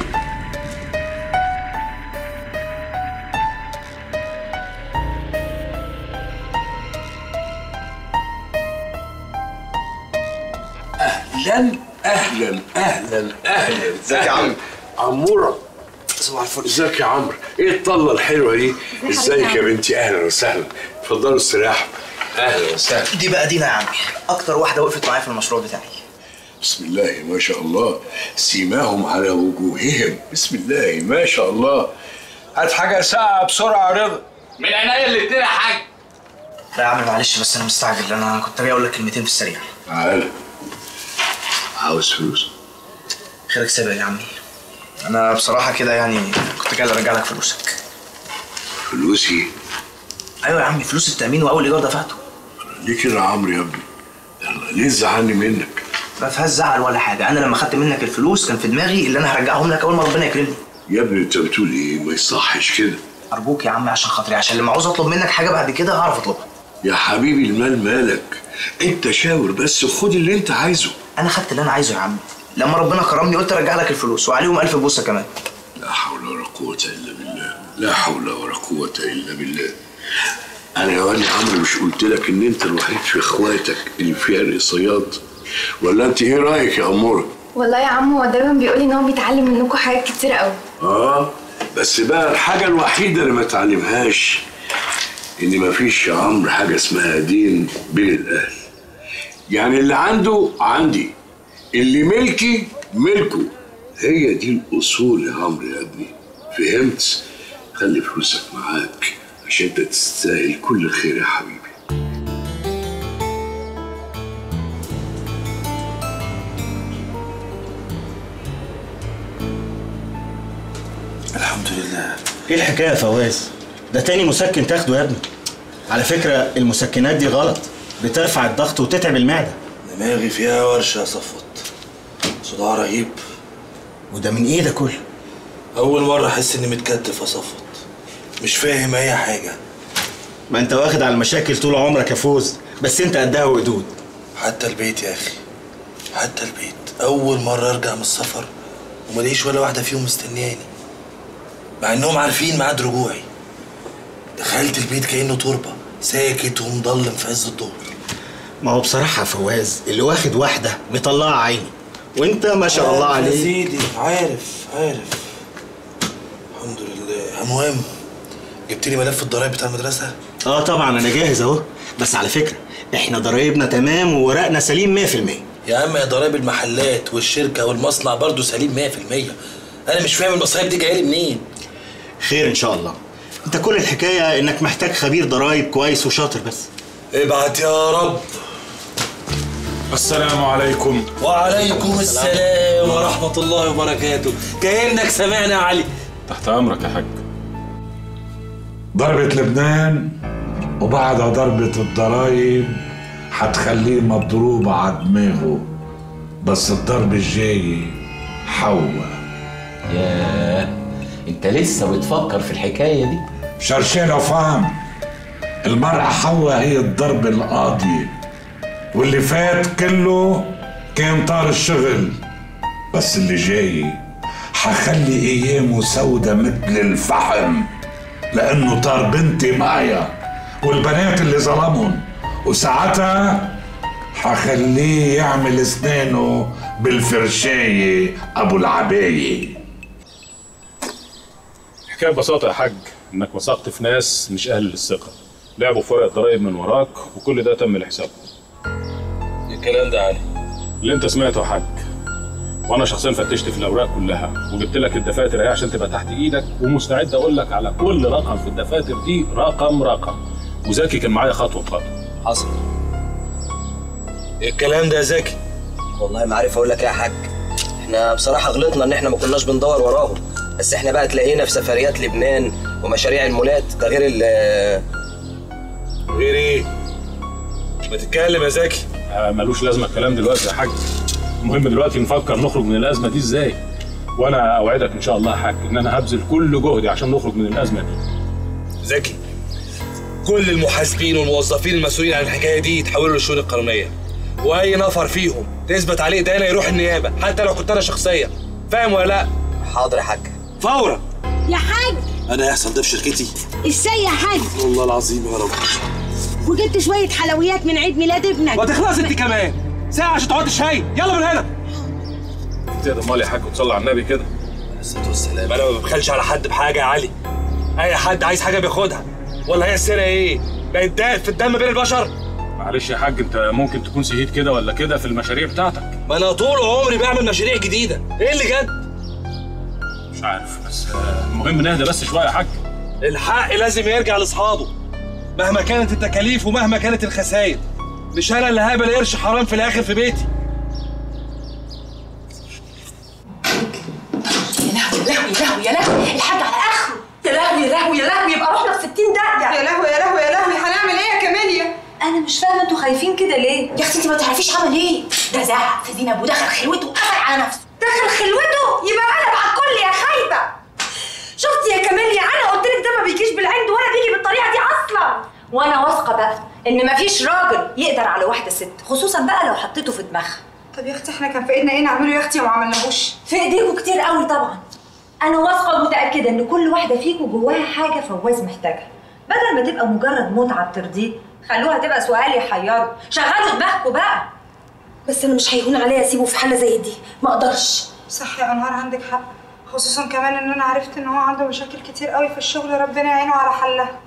[SPEAKER 9] اهلا اهلا اهلا اهلا
[SPEAKER 11] ازيك يا عم؟
[SPEAKER 9] عموره صباح الفل ازيك يا عمرو ايه الطله الحلوه دي ازيك يا بنتي اهلا وسهلا اتفضلوا استريحوا اهلا وسهلا
[SPEAKER 20] دي بقى دينا يا عمي اكتر واحده وقفت معايا في المشروع بتاعي
[SPEAKER 16] بسم الله ما شاء الله سيماهم على وجوههم بسم الله ما شاء الله
[SPEAKER 9] هات حاجه ساقعه بسرعه يا رضا من عينيا الاتنين يا حاج
[SPEAKER 20] لا يا عم معلش بس انا مستعجل انا كنت جاي اقول لك كلمتين في السريع
[SPEAKER 16] تعال عاوز فلوس
[SPEAKER 20] خيرك سابق يا عمي انا بصراحه كده يعني كنت جاي ارجع لك فلوسك
[SPEAKER 16] فلوسي
[SPEAKER 20] ايوه يا عمي فلوس التامين واول ايجار دفعته
[SPEAKER 16] ليه كده يا عمرو يا ابني يلا ليه تزعلني منك
[SPEAKER 20] ما فيهاش زعل ولا حاجه انا لما خدت منك الفلوس كان في دماغي اللي انا هرجعهم لك اول ما ربنا يكرمني
[SPEAKER 16] يا ابني انت بتقول ايه ما يصحش كده
[SPEAKER 20] ارجوك يا عمي عشان خاطري عشان لما عاوز اطلب منك حاجه بعد كده هعرف اطلبها
[SPEAKER 16] يا حبيبي المال مالك انت شاور بس وخد اللي انت عايزه
[SPEAKER 20] انا خدت اللي انا عايزه يا عمي لما ربنا كرمني قلت ارجع لك الفلوس وعليهم الف بوسه كمان
[SPEAKER 16] لا حول ولا قوة إلا بالله لا حول ولا قوة إلا بالله أنا يا ولي عمرو مش قلت لك إن أنت الوحيد في إخواتك اللي فيها صياد ولا أنت إيه رأيك يا أمورة؟
[SPEAKER 18] والله يا عم هو دايما بيقولي ان هو بيتعلم منكم حاجات كتير قوي
[SPEAKER 16] آه بس بقى الحاجة الوحيدة اللي ما تعلمهاش
[SPEAKER 9] ان مفيش يا عمرو حاجه اسمها دين بين الاهل يعني اللي عنده عندي اللي ملكي ملكه هي دي الاصول يا عمرو يا ابني فهمت خلي فلوسك معاك عشان انت تستاهل كل خير يا حبيبي
[SPEAKER 21] الحمد لله ايه الحكايه يا فواز ده تاني مسكن تاخده يا ابني على فكره المسكنات دي غلط بترفع الضغط وتتعب المعده
[SPEAKER 12] دماغي فيها ورشة يا صفوت صداع رهيب
[SPEAKER 21] وده من ايه ده كله
[SPEAKER 12] أول مرة أحس إني متكتف يا صفوت مش فاهم أي حاجة
[SPEAKER 21] ما انت واخد على المشاكل طول عمرك يا فوز بس انت قدها وقدود
[SPEAKER 12] حتى البيت يا أخي حتى البيت أول مرة أرجع من السفر وملاقيش ولا واحدة فيهم مستنياني مع إنهم عارفين ميعاد رجوعي دخلت البيت كأنه تربة ساكت ومضلم في عز الظهر
[SPEAKER 21] ما هو بصراحه يا فواز اللي واخد واحده مطلعه عيني وانت ما شاء الله
[SPEAKER 12] عارف يا
[SPEAKER 21] عليك
[SPEAKER 12] سيدي عارف عارف الحمد لله المهم جبت لي ملف الضرايب بتاع المدرسة
[SPEAKER 21] اه طبعا انا جاهز اهو بس على فكره احنا ضرايبنا تمام وورقنا سليم 100%
[SPEAKER 12] يا عم يا ضرايب المحلات والشركة والمصنع برضو سليم 100% أنا مش فاهم المصايب دي جاية لي منين
[SPEAKER 21] خير ان شاء الله انت كل الحكايه انك محتاج خبير ضرايب كويس وشاطر بس
[SPEAKER 12] ابعت يا رب
[SPEAKER 14] السلام عليكم
[SPEAKER 12] وعليكم السلام ورحمة الله وبركاته كأنك سمعنا يا علي
[SPEAKER 14] تحت امرك يا حاج
[SPEAKER 22] ضربة لبنان وبعدها ضربة الضرايب هتخليه مضروب على دماغه بس الضرب الجاي حوا
[SPEAKER 23] ياه انت لسه بتفكر في الحكايه دي
[SPEAKER 22] شرشيرة فهم المرأة حوا هي الضرب القاضي واللي فات كله كان طار الشغل بس اللي جاي حخلي ايامه سودة مثل الفحم لانه طار بنتي مايا والبنات اللي ظلمهم وساعتها حخليه يعمل اسنانه بالفرشاية ابو العباية
[SPEAKER 14] الحكايه ببساطه يا حاج انك وثقت في ناس مش اهل للثقه لعبوا في ورق الضرايب من وراك وكل ده تم لحسابهم
[SPEAKER 12] الكلام ده علي
[SPEAKER 14] اللي انت سمعته يا حاج وانا شخصيا فتشت في الاوراق كلها وجبت لك الدفاتر اهي عشان تبقى تحت ايدك ومستعد اقول لك على كل رقم في الدفاتر دي رقم رقم وزكي كان معايا خطوه بخطوه
[SPEAKER 20] حصل
[SPEAKER 12] الكلام ده يا زكي
[SPEAKER 20] والله ما عارف اقول لك ايه يا حاج احنا بصراحه غلطنا ان احنا ما كناش بندور وراهم بس احنا بقى تلاقينا في سفريات لبنان ومشاريع المولات ده غير ال
[SPEAKER 12] غير ايه؟ ما تتكلم يا زكي
[SPEAKER 14] آه ملوش لازمه الكلام دلوقتي يا حاج المهم دلوقتي نفكر نخرج من الازمه دي ازاي وانا اوعدك ان شاء الله يا حاج ان انا هبذل كل جهدي عشان نخرج من الازمه دي
[SPEAKER 12] زكي كل المحاسبين والموظفين المسؤولين عن الحكايه دي يتحولوا للشؤون القانونيه واي نفر فيهم تثبت عليه دانا يروح النيابه حتى لو كنت انا شخصيا فاهم ولا لا
[SPEAKER 20] حاضر يا حاج
[SPEAKER 12] فورا
[SPEAKER 18] يا حاج
[SPEAKER 12] انا هيحصل ده في شركتي
[SPEAKER 18] ازاي يا حاج
[SPEAKER 12] والله العظيم يا رب
[SPEAKER 18] وجبت شويه حلويات من عيد ميلاد ابنك
[SPEAKER 12] ما تخلص انت كمان ساعه عشان تقعد الشاي يلا من هنا
[SPEAKER 14] زيادة امال يا حاج وتصلي على النبي كده
[SPEAKER 12] الصلاه والسلام انا ما ببخلش على حد بحاجه يا علي اي حد عايز حاجه بياخدها ولا هي السيره ايه بقت داء في الدم بين البشر
[SPEAKER 14] معلش يا حاج انت ممكن تكون سهيت كده ولا كده في المشاريع بتاعتك
[SPEAKER 12] ما انا طول عمري بعمل مشاريع جديده ايه اللي جد
[SPEAKER 14] مش عارف بس آه، المهم نهدى بس شويه يا حاج
[SPEAKER 12] الحق لازم يرجع لاصحابه مهما كانت التكاليف ومهما كانت الخسائر مش انا اللي هقبل قرش حرام في الاخر في بيتي
[SPEAKER 5] يا لهوي يا لهوي يا لهوي يا لهوي الحاج على اخره يا لهوي يا لهوي يا لهوي يبقى رحنا في 60 داهيه
[SPEAKER 19] يا لهوي يا لهوي يا لهوي هنعمل ايه يا كاميليا
[SPEAKER 2] انا مش فاهمه انتوا خايفين كده ليه
[SPEAKER 5] يا اختي انت ما تعرفيش عمل ايه ده زعق في زينب ودخل خلوته وقفل على نفسه
[SPEAKER 2] دخل خلوته يبقى قلب على الكل يا خايبه شفتي يا كاميليا انا قلت لك ده ما بيجيش بالعند ولا بيجي بالطريقه دي اصلا وانا واثقه بقى ان مفيش راجل يقدر على واحده ست خصوصا بقى لو حطيته في دماغها
[SPEAKER 19] طب يا اختي احنا كان في ايدنا ايه نعمله يا اختي وما عملناهوش
[SPEAKER 2] في ايديكوا كتير قوي طبعا انا واثقه ومتاكده ان كل واحده فيكم جواها حاجه فواز محتاجها بدل ما تبقى مجرد متعه بترضيه خلوها تبقى سؤال يحيره شغلوا دماغكم بقى
[SPEAKER 18] بس انا مش هيهون عليا اسيبه في حاله زي دي ما اقدرش
[SPEAKER 19] صح يا انهار عندك حق خصوصا كمان ان انا عرفت ان هو عنده مشاكل كتير قوي في الشغل ربنا يعينه على حلها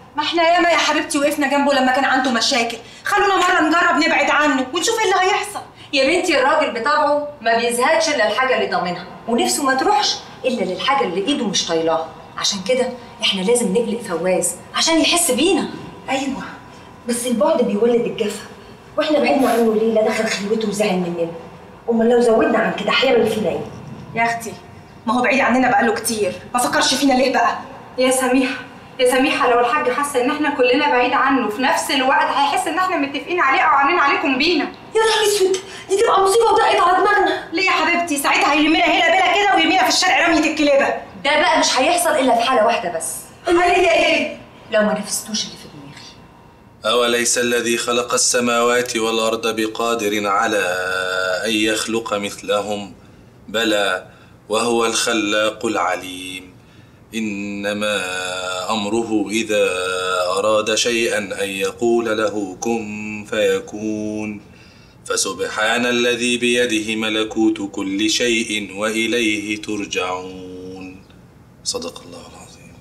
[SPEAKER 5] ما احنا ياما يا حبيبتي وقفنا جنبه لما كان عنده مشاكل خلونا مره نجرب نبعد عنه ونشوف ايه اللي هيحصل
[SPEAKER 2] يا بنتي الراجل بطبعه ما بيزهدش الا الحاجه اللي ضامنها ونفسه ما تروحش الا للحاجه اللي ايده مش طايلاها عشان كده احنا لازم نقلق فواز عشان يحس بينا
[SPEAKER 1] ايوه بس البعد بيولد الجفا واحنا بعدنا عنه ليه لا دخل خلوته وزعل مننا امال لو زودنا عن كده هيعمل فينا ايه
[SPEAKER 5] يا اختي ما هو بعيد عننا بقاله كتير ما فكرش فينا ليه بقى
[SPEAKER 7] يا سميحة يا سميحة لو الحاج حس ان احنا كلنا بعيد عنه في نفس الوقت هيحس ان احنا متفقين عليه او عاملين عليكم بينا
[SPEAKER 5] يا نهار اسود دي تبقى مصيبه وضاقت على دماغنا ليه يا حبيبتي ساعتها هيلمنا هنا بلا كده ويرمينا في الشارع رميه الكلابه
[SPEAKER 2] ده بقى مش هيحصل الا في حاله واحده بس
[SPEAKER 5] هي ايه
[SPEAKER 2] لو ما نفذتوش اللي في دماغي
[SPEAKER 12] أوليس الذي خلق السماوات والأرض بقادر على أن يخلق مثلهم بلى وهو الخلاق العليم إنما أمره إذا أراد شيئا أن يقول له كن فيكون فسبحان الذي بيده ملكوت كل شيء وإليه ترجعون صدق الله العظيم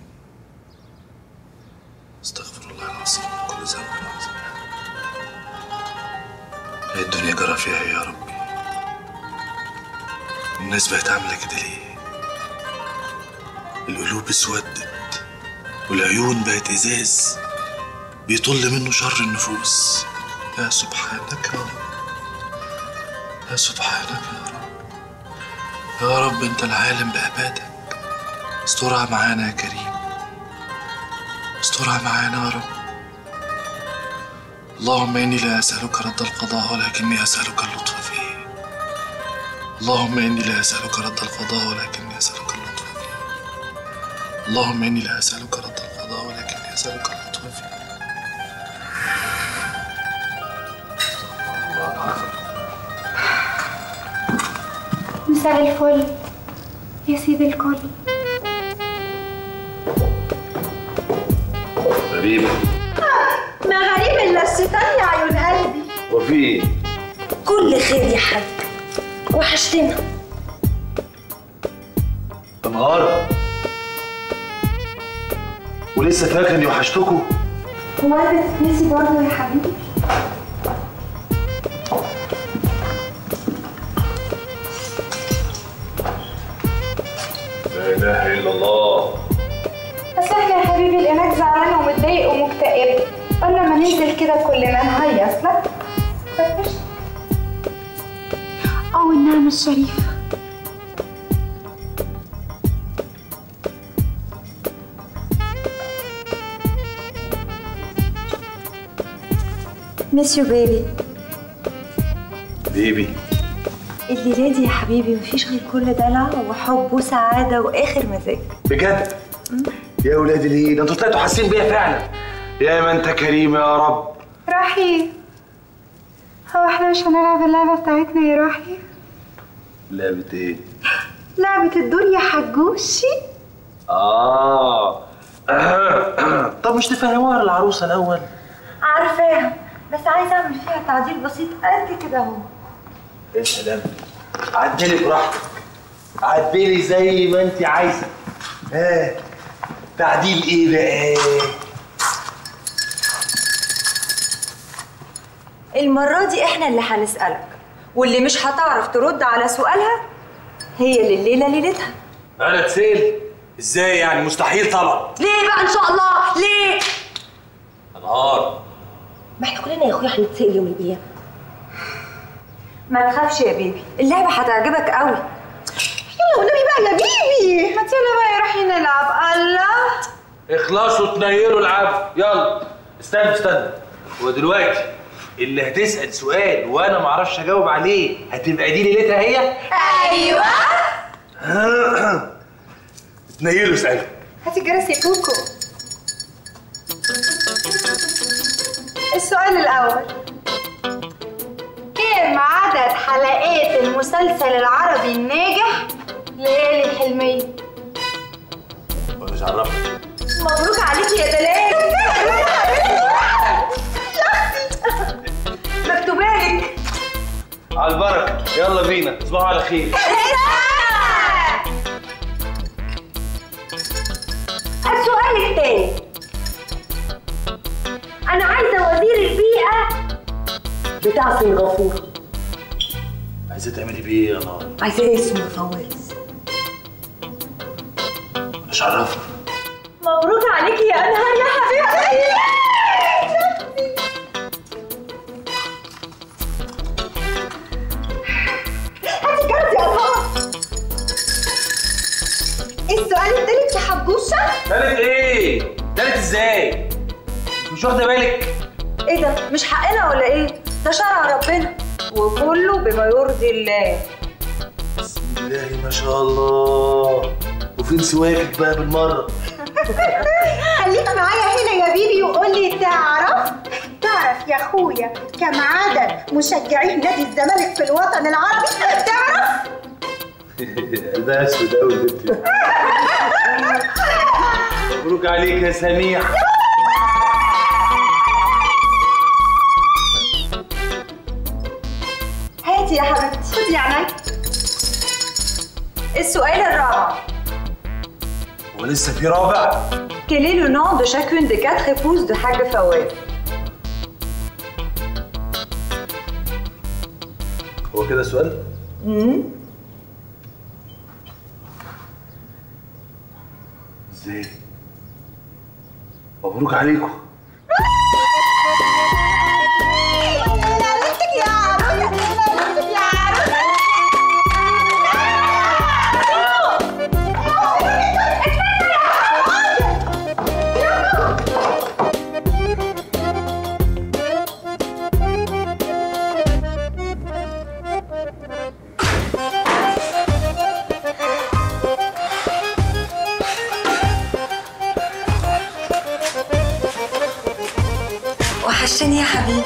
[SPEAKER 12] استغفر الله العظيم من كل ذنب عظيم هي الدنيا جرى فيها إيه يا ربي الناس بقت عاملة كده ليه القلوب اسودت والعيون بقت ازاز بيطل منه شر النفوس يا سبحانك يا رب يا سبحانك يا رب يا رب انت العالم بعبادك استرها معانا يا كريم استرها معانا يا رب اللهم اني لا اسالك رد القضاء ولكني اسالك اللطف فيه اللهم اني لا اسالك رد القضاء ولكني اسالك اللطف فيه اللهم اني لا اسالك رد القضاء ولكني اسالك اللطف فيه
[SPEAKER 3] مساء الفل يا سيدي الكل
[SPEAKER 9] غريبة
[SPEAKER 5] ما غريب الا الشيطان يا عيون قلبي
[SPEAKER 9] وفي ايه؟
[SPEAKER 1] كل خير يا حاج وحشتنا
[SPEAKER 12] انهار ولسه فاكر اني وحشتكوا
[SPEAKER 3] هو انت تتنسي برضه يا حبيبي
[SPEAKER 9] لا اله الا الله
[SPEAKER 3] بس احنا يا حبيبي لقيناك زعلان ومتضايق ومكتئب قلنا ما ننزل كده كلنا نهيص لك فرفش اه والنعم الشريفة
[SPEAKER 1] ميس يو بيبي
[SPEAKER 12] بيبي
[SPEAKER 1] الليلة دي يا حبيبي مفيش غير كل دلع وحب وسعادة وآخر مزاج
[SPEAKER 12] بجد يا ولاد الايه ده انتوا طلعتوا حاسين بيا فعلا يا ما انت كريم يا رب
[SPEAKER 3] روحي هو احنا مش هنلعب اللعبة بتاعتنا يا روحي
[SPEAKER 12] لعبة ايه؟
[SPEAKER 3] لعبة الدور يا حجوشي
[SPEAKER 12] اه طب مش تفهموها للعروسه الاول
[SPEAKER 1] عارفاها بس عايزة أعمل فيها تعديل بسيط قد كده أهو
[SPEAKER 12] يا سلام عدلي براحتك عدلي زي ما انت عايزه ها تعديل ايه بقى
[SPEAKER 1] المرة دي إحنا اللي هنسألك واللي مش هتعرف ترد على سؤالها هي اللي الليلة ليلتها
[SPEAKER 12] انا اتسال ازاي يعني مستحيل طبعا
[SPEAKER 1] ليه بقى إن شاء الله ليه؟
[SPEAKER 12] انهار
[SPEAKER 1] ما إحنا كلنا يا أخويا هنتسأل يوم القيامة ما تخافش يا بيبي اللعبة هتعجبك قوي
[SPEAKER 5] يلا والنبي بقى يا بيبي
[SPEAKER 3] ما يلا بقى يا روحي نلعب الله
[SPEAKER 12] اخلصوا تنيروا العبوا يلا استنى استنى ودلوقتي اللي هتسال سؤال وانا ما اعرفش اجاوب عليه هتبقى دي ليلتها هي
[SPEAKER 3] ايوه
[SPEAKER 12] تنيروا اسالوا
[SPEAKER 3] هاتي الجرس يا كوكو السؤال الأول كم عدد حلقات المسلسل العربي الناجح ليالي الحلمية؟
[SPEAKER 12] مش عرفت
[SPEAKER 1] مبروك عليكي يا دلال مكتوبة لك
[SPEAKER 12] على البركه يلا بينا تصبحوا على خير
[SPEAKER 1] السؤال التاني
[SPEAKER 18] انا عايزه وزير البيئه بتاع سنغافوره
[SPEAKER 11] عايزه تعملي بيه ايه يا نار
[SPEAKER 1] عايزاه اسمه فواز
[SPEAKER 11] مش عارفه
[SPEAKER 18] مبروك عليكي يا انهار يا حبيبتي
[SPEAKER 5] هاتي كارت يا انهار السؤال التالت يا حبوشه
[SPEAKER 20] تالت ايه؟ تالت ازاي؟ مش واخده بالك؟
[SPEAKER 2] ايه ده مش حقنا ولا ايه ده شرع ربنا وكله بما يرضي الله
[SPEAKER 11] بالله ما شاء الله وفين سواكك بقى بالمره
[SPEAKER 5] خليك معايا هنا يا بيبي وقول لي تعرف تعرف يا اخويا كم عدد مشجعي نادي الزمالك في الوطن العربي تعرف
[SPEAKER 11] ده اسود قوي البنت مبروك عليك يا سميع
[SPEAKER 2] هاتي يا حبيبتي خدي عيني السؤال الرابع
[SPEAKER 11] ولسه في رابع
[SPEAKER 2] Quel est le nom de chacune des quatre épouses de Hag Fawad
[SPEAKER 11] هو كده سؤال ازاي مبروك عليكم
[SPEAKER 1] وحشتني يا حبيبي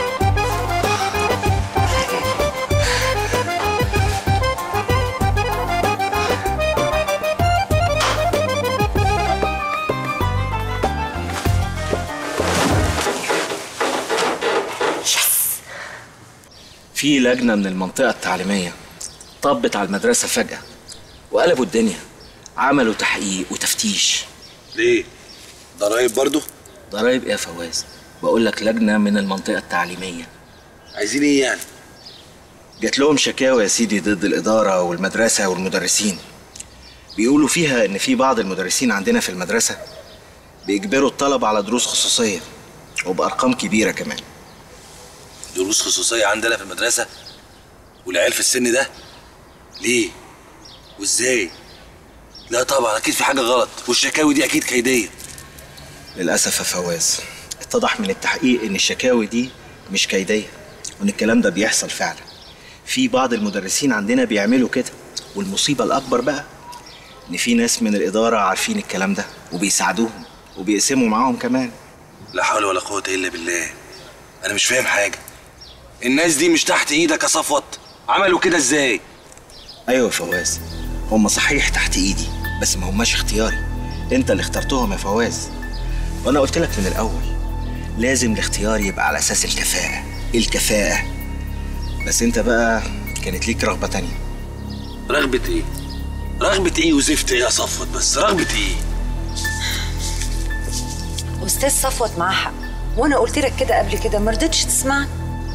[SPEAKER 20] في لجنة من المنطقة التعليمية طبت على المدرسة فجأة وقلبوا الدنيا عملوا تحقيق وتفتيش
[SPEAKER 12] ليه؟ ضرايب برضو؟
[SPEAKER 20] ضرايب ايه يا فواز؟ بقول لك لجنة من المنطقة التعليمية
[SPEAKER 12] عايزين ايه يعني؟
[SPEAKER 20] جات لهم شكاوى يا سيدي ضد الإدارة والمدرسة والمدرسين بيقولوا فيها إن في بعض المدرسين عندنا في المدرسة بيجبروا الطلبة على دروس خصوصية وبأرقام كبيرة كمان
[SPEAKER 12] دروس خصوصية عندنا في المدرسة والعيال في السن ده ليه؟ وازاي؟ لا طبعا اكيد في حاجة غلط والشكاوي دي اكيد كيدية
[SPEAKER 20] للأسف يا فواز اتضح من التحقيق إن الشكاوي دي مش كيدية وإن الكلام ده بيحصل فعلا في بعض المدرسين عندنا بيعملوا كده والمصيبة الأكبر بقى إن في ناس من الإدارة عارفين الكلام ده وبيساعدوهم وبيقسموا معاهم كمان
[SPEAKER 12] لا حول ولا قوة الا بالله انا مش فاهم حاجة الناس دي مش تحت ايدك يا صفوت عملوا كده ازاي؟
[SPEAKER 20] أيوة يا فواز هم صحيح تحت إيدي بس ما هماش اختياري أنت اللي اخترتهم يا فواز وأنا قلت لك من الأول لازم الاختيار يبقى على أساس الكفاءة الكفاءة بس أنت بقى كانت ليك رغبة تانية
[SPEAKER 12] رغبة ايه؟ رغبة ايه وزفت ايه يا صفوت بس رغبة ايه؟
[SPEAKER 1] استاذ صفوت معاه حق وانا قلت لك كده قبل كده ما رضيتش تسمعني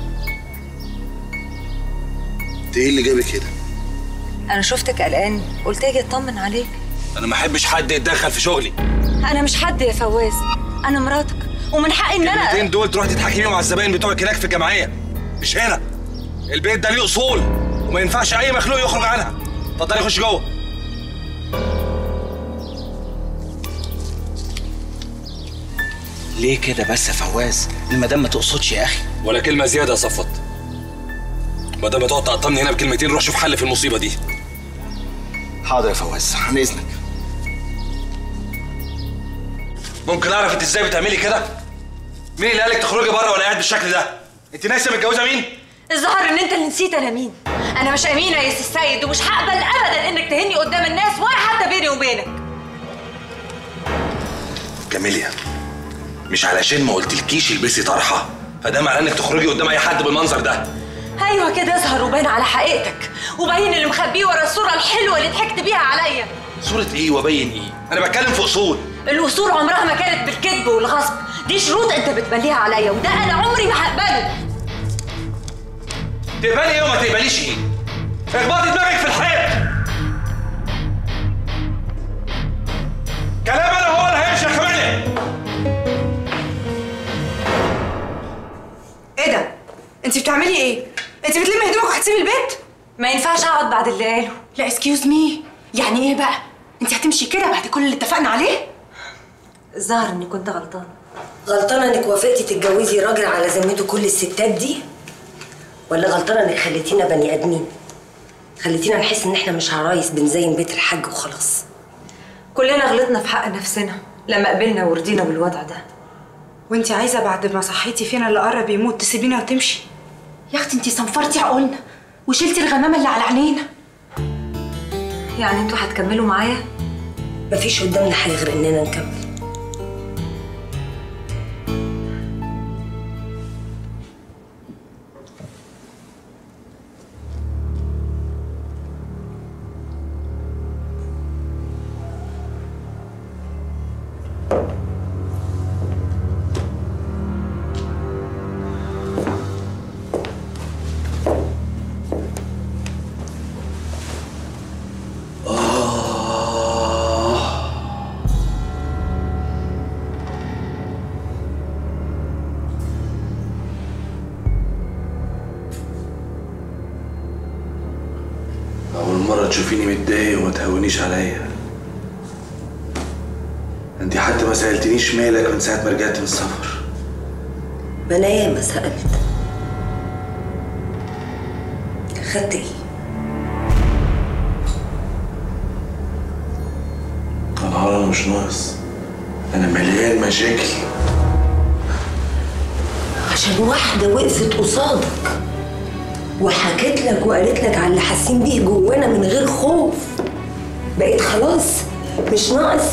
[SPEAKER 12] انت ايه اللي جابك هنا؟
[SPEAKER 1] انا شفتك قلقان قلت اجي اطمن عليك
[SPEAKER 12] انا ما احبش حد يتدخل في شغلي
[SPEAKER 1] انا مش حد يا فواز انا مراتك ومن حقي ان
[SPEAKER 12] الكلمتين
[SPEAKER 1] انا
[SPEAKER 12] دول تروح تتحكمي مع الزباين بتوعك هناك في الجمعية مش هنا البيت ده ليه اصول وما ينفعش اي مخلوق يخرج عنها اتفضلي خش جوه
[SPEAKER 20] ليه كده بس يا فواز المدام ما تقصدش يا أخي
[SPEAKER 12] ولا كلمة زيادة يا صفوت ما دام تقعد تقطمني هنا بكلمتين روح شوف حل في المصيبة دي
[SPEAKER 20] حاضر يا فواز عن إذنك
[SPEAKER 12] ممكن اعرف انت ازاي بتعملي كده؟ مين اللي قالك تخرجي بره وانا قاعد بالشكل ده؟ انت ناسيه متجوزه مين؟
[SPEAKER 2] الظاهر ان انت اللي نسيت انا مين انا مش امينه يا سي السيد ومش هقبل ابدا انك تهني قدام الناس ولا حتى بيني وبينك
[SPEAKER 12] كاميليا مش علشان ما قلتلكيش البسي طرحه فده معناه انك تخرجي قدام اي حد بالمنظر ده
[SPEAKER 2] ايوه كده اظهر وبان على حقيقتك وبين اللي مخبيه ورا الصوره الحلوه اللي ضحكت بيها عليا
[SPEAKER 12] صورة ايه وبين ايه؟ انا بتكلم في اصول
[SPEAKER 2] الاصول عمرها ما كانت بالكذب والغصب دي شروط انت بتمليها عليا وده انا عمري ما هقبله
[SPEAKER 12] تقبلي ايه وما تقبليش ايه؟ اخبطي دماغك في الحيط كلام انا هو اللي هيمشي يا كمالي
[SPEAKER 19] ايه ده؟ انت بتعملي ايه؟ انت بتلمي هدومك وهتسيبي البيت؟
[SPEAKER 2] ما ينفعش اقعد بعد اللي قاله
[SPEAKER 19] لا اسكيوز مي يعني ايه بقى؟ انت هتمشي كده بعد كل اللي اتفقنا عليه؟
[SPEAKER 2] الظاهر اني كنت غلطانه
[SPEAKER 8] غلطانه انك وافقتي تتجوزي راجل على ذمته كل الستات دي ولا غلطانه انك خليتينا بني ادمين خليتينا نحس ان احنا مش عرايس بنزين بيت الحاج وخلاص
[SPEAKER 2] كلنا غلطنا في حق نفسنا لما قبلنا ورضينا بالوضع ده
[SPEAKER 19] وانت عايزه بعد ما صحيتي فينا اللي قرب يموت تسيبينا وتمشي؟ يا اختي انت صنفرتي عقولنا وشلتي الغمامه اللي على عينينا
[SPEAKER 2] يعني انتوا هتكملوا معايا؟
[SPEAKER 8] مفيش قدامنا حاجه غير اننا نكمل
[SPEAKER 12] أول مرة تشوفيني متضايق وما تهونيش عليا انت حتى ما سألتنيش مالك من ساعة ما رجعت من السفر
[SPEAKER 8] ما انا ياما سالت خدت ايه
[SPEAKER 12] أنا أنا مش ناقص أنا مليان مشاكل
[SPEAKER 8] عشان واحده وقفت قصادك وحكت لك وقالت لك على اللي حاسين بيه جوانا من غير خوف بقيت خلاص مش ناقص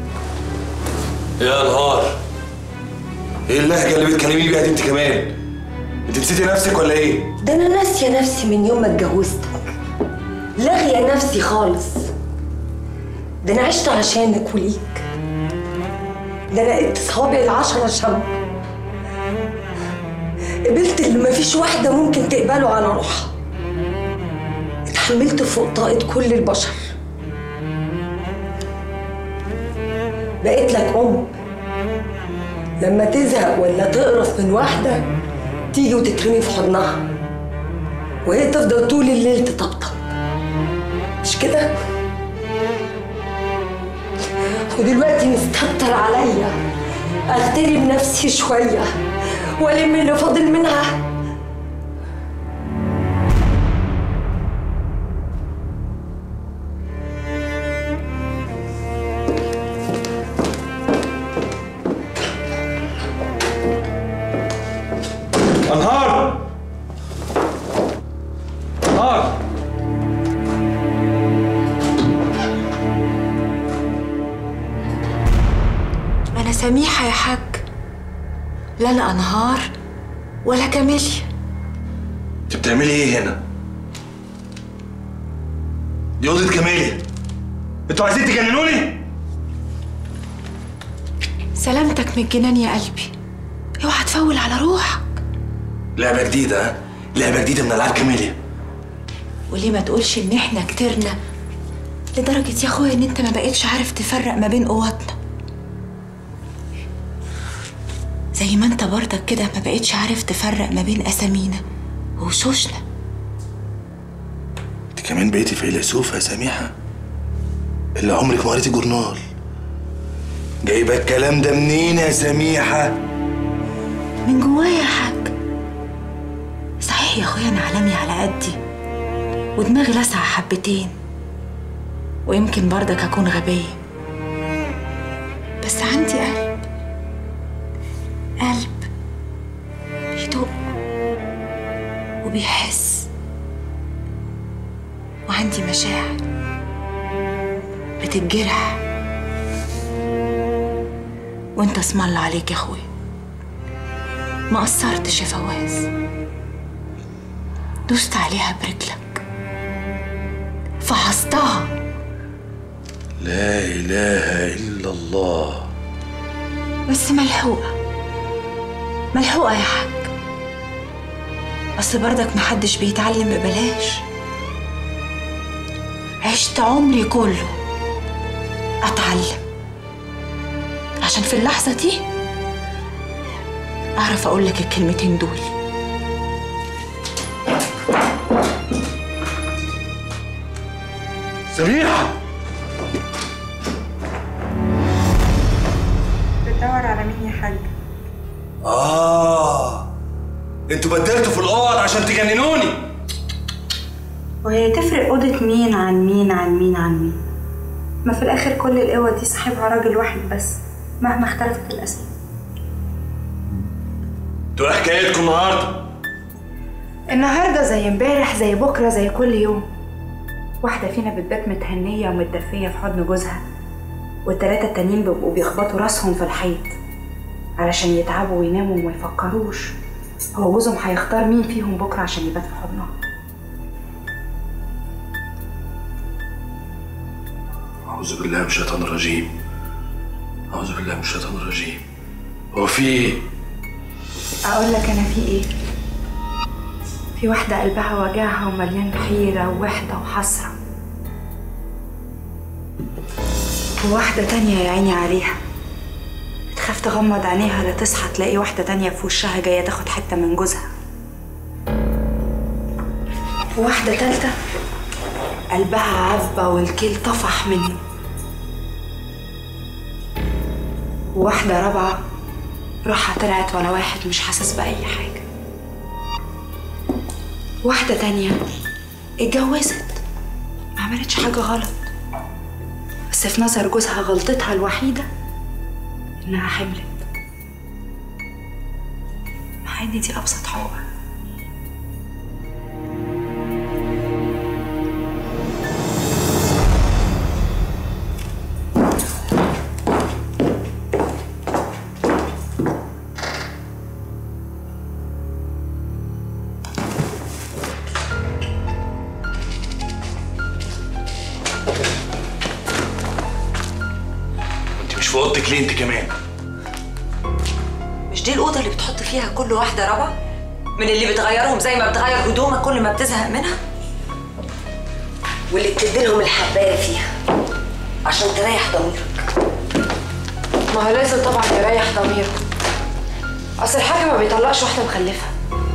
[SPEAKER 12] يا نهار ايه اللهجة اللي بتكلميني بيها دي انت كمان؟ انت نسيتي نفسك ولا ايه؟
[SPEAKER 8] ده انا ناسيه نفسي من يوم ما اتجوزتك لاغيه نفسي خالص ده انا عشت عشانك وليك ده انا قدت صوابعي العشرة شم قبلت اللي مفيش واحدة ممكن تقبله على روحها اتحملت فوق طاقة كل البشر بقيت لك أم لما تزهق ولا تقرف من واحدة تيجي وتترمي في حضنها وهي تفضل طول الليل تطبطب مش كده؟ ودلوقتي مستكتر عليا اغتري بنفسي شويه والم اللي فاضل منها
[SPEAKER 12] أنهار أنهار
[SPEAKER 19] انا سميحه يا حاج لا انا انهار ولا كاميليا
[SPEAKER 12] انت بتعملي ايه هنا؟ دي أوضة كماليا انتوا عايزين تجننوني؟
[SPEAKER 19] سلامتك من الجنان يا قلبي اوعى تفول على روحك
[SPEAKER 12] لعبة جديدة ها؟ لعبة جديدة من ألعاب كماليا
[SPEAKER 19] وليه ما تقولش ان احنا كترنا لدرجة يا اخويا ان انت ما بقيتش عارف تفرق ما بين قواتنا زي ما انت برضك كده ما بقيتش عارف تفرق ما بين اسامينا ووشوشنا
[SPEAKER 12] انت كمان بقيتي فيلسوفة يا سميحة اللي عمرك ما قريتي جورنال جايبة الكلام ده منين يا سميحة؟
[SPEAKER 19] من جوايا يا حاج صحيح يا اخويا انا عالمي على قدي ودماغي لاسعة حبتين ويمكن برضك اكون غبية بس عندي قلب قلب بيدق وبيحس وعندي مشاعر بتتجرح وانت اسم الله عليك يا اخويا ما قصرتش يا فواز دوست عليها برجلك فحصتها
[SPEAKER 12] لا إله إلا الله
[SPEAKER 19] بس ملحوقة ملحوقة يا حاج بس برضك محدش بيتعلم ببلاش عشت عمري كله أتعلم عشان في اللحظة دي أعرف أقول لك الكلمتين دول
[SPEAKER 12] سميحة
[SPEAKER 3] بتدور على مين يا حاج
[SPEAKER 12] آه انتوا بدلتوا في الأوض عشان تجننوني
[SPEAKER 3] وهي تفرق أوضة مين عن مين عن مين عن مين ما في الآخر كل القوة دي صاحبها راجل واحد بس مهما اختلفت الأسامي
[SPEAKER 12] انتوا ايه حكايتكم النهارده؟
[SPEAKER 3] النهاردة زي امبارح زي بكرة زي كل يوم واحدة فينا بتبات متهنية ومتدفية في حضن جوزها والتلاتة التانيين بيبقوا بيخبطوا راسهم في الحيط علشان يتعبوا ويناموا وما يفكروش هو جوزهم هيختار مين فيهم بكرة عشان يبات في حضنها
[SPEAKER 12] أعوذ بالله من الشيطان الرجيم أعوذ بالله من الشيطان الرجيم هو في إيه؟
[SPEAKER 3] أقول لك أنا في إيه؟ في واحدة قلبها وجعها ومليان حيرة ووحدة وحسرة وواحدة تانية يا عيني عليها بتخاف تغمض عينيها لا تصحى تلاقي واحدة تانية في وشها جاية تاخد حتة من جوزها وواحدة تالتة قلبها عذبة والكيل طفح منه وواحدة رابعة روحها طلعت ولا واحد مش حاسس بأي حاجة واحدة تانية اتجوزت ما عملتش حاجة غلط بس في نظر جوزها غلطتها الوحيدة إنها حملت مع إن دي أبسط حقوقها
[SPEAKER 12] انت مش في اوضتك ليه انت كمان؟
[SPEAKER 2] مش دي الأوضة اللي بتحط فيها كل واحدة رابعة؟ من اللي بتغيرهم زي ما بتغير هدومك كل ما بتزهق منها؟
[SPEAKER 8] واللي بتديلهم الحبايه فيها عشان تريح ضميرك
[SPEAKER 3] ما هو لازم طبعا يريح ضميره اصل الحاج ما بيطلقش واحده مخلفه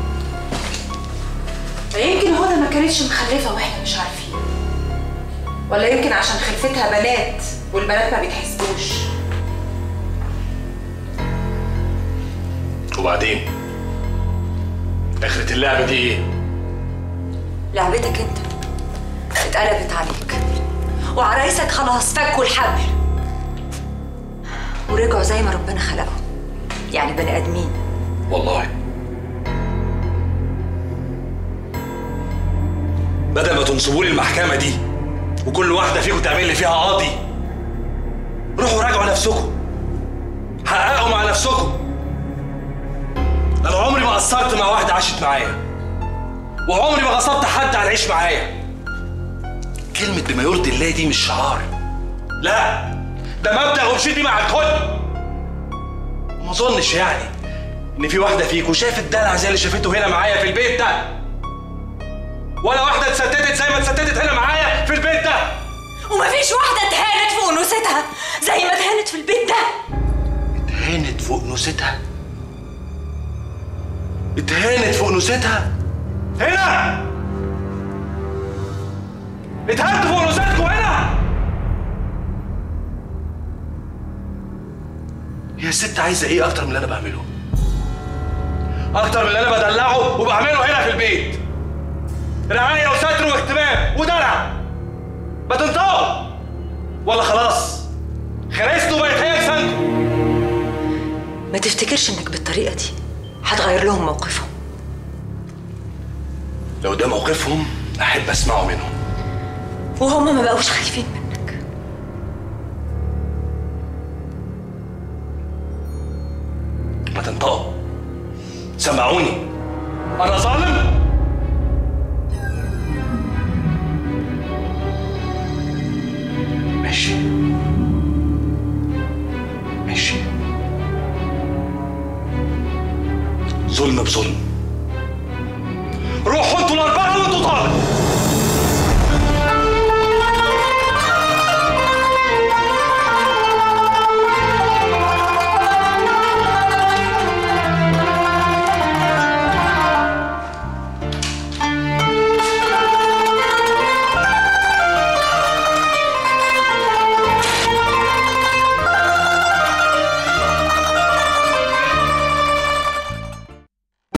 [SPEAKER 3] يمكن هدى ما كانتش مخلفه واحنا مش عارفين ولا يمكن عشان خلفتها بنات والبنات ما بيتحسبوش
[SPEAKER 12] وبعدين؟ آخرة اللعبة دي إيه؟
[SPEAKER 2] لعبتك انت اتقلبت عليك وعرايسك خلاص فكوا الحبل ورجعوا زي ما ربنا خلقهم يعني بني ادمين
[SPEAKER 12] والله بدل ما تنصبوا لي المحكمة دي وكل واحدة فيكم تعمل لي فيها قاضي روحوا راجعوا نفسكم حققوا مع نفسكم أنا عمري ما قصرت مع واحدة عاشت معايا وعمري ما غصبت حد على العيش معايا كلمة بما يرضي الله دي مش شعار لا ده مبدأ ومشيت بيه مع الكل وما اظنش يعني ان في واحدة فيكم شافت دلع زي اللي شافته هنا معايا في البيت ده ولا واحدة اتستتت زي ما اتستتت هنا معايا في البيت ده
[SPEAKER 2] ومفيش واحدة اتهانت في أنوثتها زي ما اتهانت في البيت ده
[SPEAKER 12] اتهانت فوق نوستها اتهانت فوق نوستها هنا اتهانتوا فوق نوستكم هنا هي الست عايزه ايه اكتر من اللي انا بعمله اكتر من اللي انا بدلعه وبعمله هنا في البيت رعايه وستر واهتمام ودلع ما تنطقوا ولا خلاص خرستوا بقت هي لسانكم
[SPEAKER 2] ما تفتكرش انك بالطريقة دي هتغير لهم موقفهم
[SPEAKER 12] لو ده موقفهم احب اسمعه منهم
[SPEAKER 2] وهم ما بقوش خايفين منك
[SPEAKER 12] ما تنطقوا سمعوني انا ظالم ماشي ماشي ظلم بظلم روحوا انتوا الاربعه وانتوا طالع